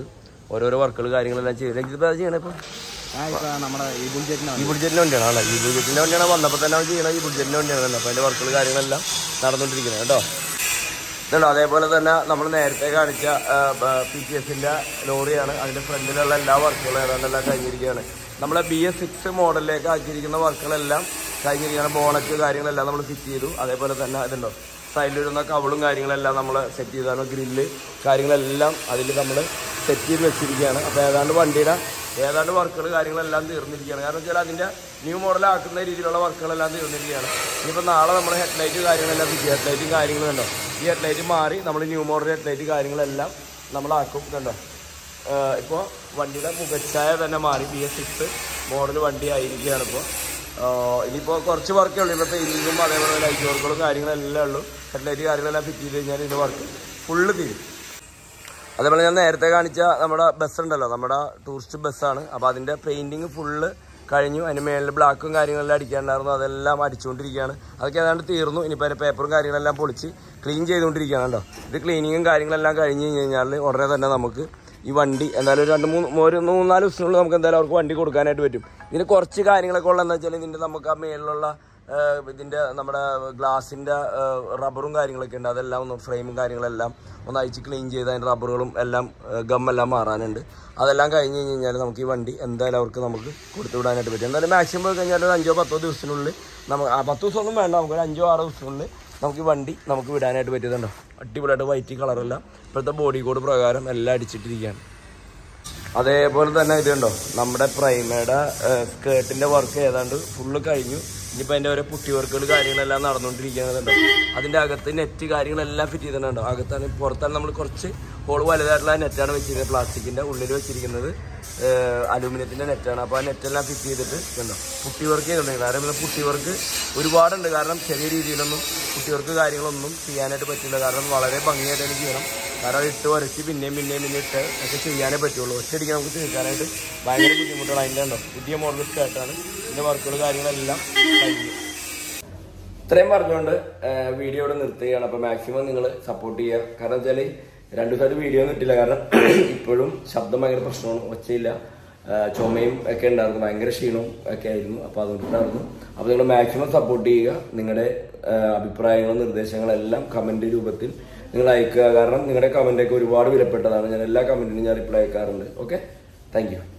ഓരോരോ വർക്കുകൾ കാര്യങ്ങളെല്ലാം ചെയ്ത് ഇതിപ്പോൾ അത് ചെയ്യണേ ഇപ്പോൾ നമ്മുടെ ഈ ബുൾജെറ്റിനാണ് ഈ ബുഡ്ജറ്റിൻ്റെ വണ്ടിയാണ് അല്ലേ ഈ ബുഡ്ജറ്റിൻ്റെ വണ്ടിയാണ് വന്നപ്പോൾ തന്നെ അവൻ ചെയ്യണത് ഈ ബുഡ്ജറ്റിൻ്റെ വണ്ടിയാണ് തന്നെ അപ്പോൾ അതിൻ്റെ വർക്കുകൾ കാര്യങ്ങളെല്ലാം നടന്നുകൊണ്ടിരിക്കുന്നത് കേട്ടോ ഇതുണ്ടോ അതേപോലെ തന്നെ നമ്മൾ നേരത്തെ കാണിച്ച പി ടി എസിൻ്റെ ലോറിയാണ് അതിൻ്റെ ഫ്രണ്ടിലുള്ള എല്ലാ വർക്കുകളും ഏതാണ്ടെല്ലാം കഴിഞ്ഞിരിക്കുകയാണ് നമ്മളെ ബി എസ് സിക്സ് മോഡലിലേക്ക് ആക്കിയിരിക്കുന്ന വർക്കുകളെല്ലാം കഴിഞ്ഞിരിക്കുകയാണ് ബോണറ്റ് കാര്യങ്ങളെല്ലാം നമ്മൾ ഫിറ്റ് ചെയ്തു അതേപോലെ തന്നെ ഇതുണ്ടോ സൈഡിലിടുന്ന കവളും കാര്യങ്ങളെല്ലാം നമ്മൾ സെറ്റ് ചെയ്താണ് ഗ്രില്ല് കാര്യങ്ങളെല്ലാം അതിൽ നമ്മൾ സെറ്റ് ചെയ്ത് വെച്ചിരിക്കുകയാണ് അപ്പോൾ ഏതാണ്ട് വണ്ടിയുടെ ഏതാണ്ട് വർക്കുകൾ കാര്യങ്ങളെല്ലാം തീർന്നിരിക്കുകയാണ് കാരണം വെച്ചാൽ അതിൻ്റെ ന്യൂ മോഡൽ ആക്കുന്ന രീതിയിലുള്ള വർക്കുകളെല്ലാം തീർന്നിരിക്കുകയാണ് ഇനിയിപ്പോൾ നാളെ നമ്മൾ ഹെഡ്ലൈറ്റ് കാര്യങ്ങളെല്ലാം ഫിറ്റ് ഹെഡ്ലൈറ്റും കാര്യങ്ങളും ഉണ്ടോ ഈ ഹെഡ്ലൈറ്റ് മാറി നമ്മൾ ന്യൂ മോഡൽ ഹെഡ്ലൈറ്റ് കാര്യങ്ങളെല്ലാം നമ്മളാക്കും കണ്ടോ ഇപ്പോൾ വണ്ടിയുടെ മുഖച്ഛായ തന്നെ മാറി ബി എസ് സിക്സ് മോഡൽ വണ്ടി ആയിരിക്കുകയാണ് ഇപ്പോൾ ഇനിയിപ്പോൾ കുറച്ച് വർക്കേ ഉള്ളൂ ഇപ്പോൾ പെയിൻറ്റിങ്ങും അതേപോലെ ലൈറ്റ് വർക്കുകളും കാര്യങ്ങളെല്ലാം ഉള്ളൂ ഹെഡ്ലൈറ്റ് കാര്യങ്ങളെല്ലാം ഫിറ്റ് ചെയ്ത് കഴിഞ്ഞാൽ ഇതിൻ്റെ വർക്ക് ഫുള്ള് തീരും അതേപോലെ ഞാൻ നേരത്തെ കാണിച്ച നമ്മുടെ ബസ് ഉണ്ടല്ലോ നമ്മുടെ ടൂറിസ്റ്റ് ബസ്സാണ് അപ്പോൾ അതിൻ്റെ പെയിൻറ്റിങ് ഫുള്ള് കഴിഞ്ഞു അതിന് മേളിൽ ബ്ലാക്കും കാര്യങ്ങളെല്ലാം അടിക്കാണ്ടായിരുന്നു അതെല്ലാം അടിച്ചുകൊണ്ടിരിക്കുകയാണ് അതൊക്കെ ഏതാണ്ട് തീർന്നു ഇനിയിപ്പോൾ അതിൻ്റെ പേപ്പറും കാര്യങ്ങളെല്ലാം പൊളിച്ച് ക്ലീൻ ചെയ്തുകൊണ്ടിരിക്കുകയാണ് കേട്ടോ ഇത് ക്ലീനിങ്ങും കാര്യങ്ങളെല്ലാം കഴിഞ്ഞ് കഴിഞ്ഞ് കഴിഞ്ഞാൽ ഉടനെ തന്നെ നമുക്ക് ഈ വണ്ടി എന്തായാലും ഒരു രണ്ട് മൂന്ന് ഒരു മൂന്നാല് ദിവസത്തിനുള്ളിൽ നമുക്ക് എന്തായാലും അവർക്ക് വണ്ടി കൊടുക്കാനായിട്ട് പറ്റും ഇതിന് കുറച്ച് കാര്യങ്ങളൊക്കെ ഉള്ളതെന്ന് വെച്ചാൽ ഇതിൻ്റെ നമുക്ക് ആ മേളിലുള്ള ഏഹ് ഇതിന്റെ നമ്മുടെ ഗ്ലാസിന്റെ ഏഹ് റബ്ബറും കാര്യങ്ങളൊക്കെ ഉണ്ട് അതെല്ലാം ഒന്ന് ഫ്രെയിമും കാര്യങ്ങളെല്ലാം ഒന്ന് അയച്ച് ക്ലീൻ ചെയ്ത് അതിന്റെ റബ്ബറുകളും എല്ലാം ഏഹ് ഗമ്മെല്ലാം മാറാനുണ്ട് അതെല്ലാം കഴിഞ്ഞ് കഴിഞ്ഞ് കഴിഞ്ഞാൽ നമുക്ക് ഈ വണ്ടി എന്തായാലും അവർക്ക് നമുക്ക് കൊടുത്തു വിടാനായിട്ട് പറ്റും എന്തായാലും മാക്സിമം പോയി കഴിഞ്ഞാൽ ഒരു അഞ്ചോ പത്തോ ദിവസത്തിനുള്ളിൽ നമുക്ക് ആ പത്ത് ദിവസമൊന്നും വേണ്ട നമുക്ക് ഒരു അഞ്ചോ ആറോ ദിവസത്തിനുള്ളിൽ നമുക്ക് ഈ വണ്ടി നമുക്ക് വിടാനായിട്ട് പറ്റിയതുണ്ടോ അടിപൊളിയായിട്ട് വൈറ്റ് കളറെല്ലാം ഇപ്പോഴത്തെ ബോഡി കോഡ് പ്രകാരം എല്ലാം അടിച്ചിട്ടിരിക്കുകയാണ് അതേപോലെ തന്നെ ഇതുണ്ടോ നമ്മുടെ പ്രൈമയുടെ സ്കേർട്ടിന്റെ വർക്ക് ഏതാണ്ട് ഫുള്ള് കഴിഞ്ഞു ഇനിയിപ്പോൾ അതിൻ്റെ ഓരോ പുട്ടി വർക്കുകൾ കാര്യങ്ങളെല്ലാം നടന്നുകൊണ്ടിരിക്കുന്നുണ്ടോ അതിൻ്റെ അകത്ത് നെറ്റ് കാര്യങ്ങളെല്ലാം ഫിറ്റ് ചെയ്തിട്ടുണ്ടോ അകത്താണ് പുറത്താണ് നമ്മൾ കുറച്ച് ഹോൾ വലുതായിട്ടുള്ള നെറ്റാണ് വെച്ചിരിക്കുന്നത് പ്ലാസ്റ്റിക്കിൻ്റെ ഉള്ളിൽ വെച്ചിരിക്കുന്നത് അലൂമിനിയത്തിൻ്റെ നെറ്റാണ് അപ്പോൾ ആ നെറ്റെല്ലാം ഫിറ്റ് ചെയ്തിട്ട് ഇതുണ്ടോ പുട്ടി വർക്ക് ചെയ്തിട്ടുണ്ട് കാരണം ഇവിടെ പുട്ടി വർക്ക് ഒരുപാടുണ്ട് കാരണം ചെറിയ രീതിയിലൊന്നും പുട്ടി വർക്ക് കാര്യങ്ങളൊന്നും ചെയ്യാനായിട്ട് പറ്റില്ല കാരണം വളരെ ഭംഗിയായിട്ട് എനിക്ക് ചെയ്യണം കാരണം ഇട്ട് വരച്ച് പിന്നെയും പിന്നെയും പിന്നെ ഇട്ട് ഒക്കെ ചെയ്യാനേ പറ്റുള്ളൂ ഒറ്റയടിക്ക് നമുക്ക് തീർക്കാനായിട്ട് ഭയങ്കര ബുദ്ധിമുട്ടാണ് അതിൻ്റെ ഉണ്ടോ പുതിയ മോഡൽ സ്കേർട്ടാണ് ഇതിൻ്റെ വർക്കുകൾ കാര്യങ്ങളെല്ലാം കഴിഞ്ഞു ഇത്രയും പറഞ്ഞുകൊണ്ട് വീഡിയോ ഇവിടെ നിർത്തുകയാണ് അപ്പോൾ മാക്സിമം നിങ്ങൾ സപ്പോർട്ട് ചെയ്യുക കാരണം വെച്ചാൽ രണ്ടു ദിവസമായിട്ട് വീഡിയോ ഒന്നും ഇട്ടില്ല കാരണം ഇപ്പോഴും ശബ്ദം ഭയങ്കര പ്രശ്നമാണ് ഒച്ചയില്ല ആ, ചുമയും ഒക്കെ ഉണ്ടായിരുന്നു ഭയങ്കര ക്ഷീണവും ഒക്കെ ആയിരുന്നു അപ്പോൾ അതുകൊണ്ടുണ്ടായിരുന്നു അപ്പോൾ നിങ്ങൾ മാക്സിമം സപ്പോർട്ട് ചെയ്യുക നിങ്ങളുടെ ആ, അഭിപ്രായങ്ങളും നിർദ്ദേശങ്ങളും എല്ലാം കമന്റ് രൂപത്തിൽ നിങ്ങൾ അയക്കുക കാരണം നിങ്ങളുടെ കമന്റൊക്കെ ഒരുപാട് വിലപ്പെട്ടതാണ് ഞാൻ എല്ലാ കമന്റിനും ഞാൻ റിപ്ലൈ അയക്കാറുണ്ട് ഓക്കെ താങ്ക് യു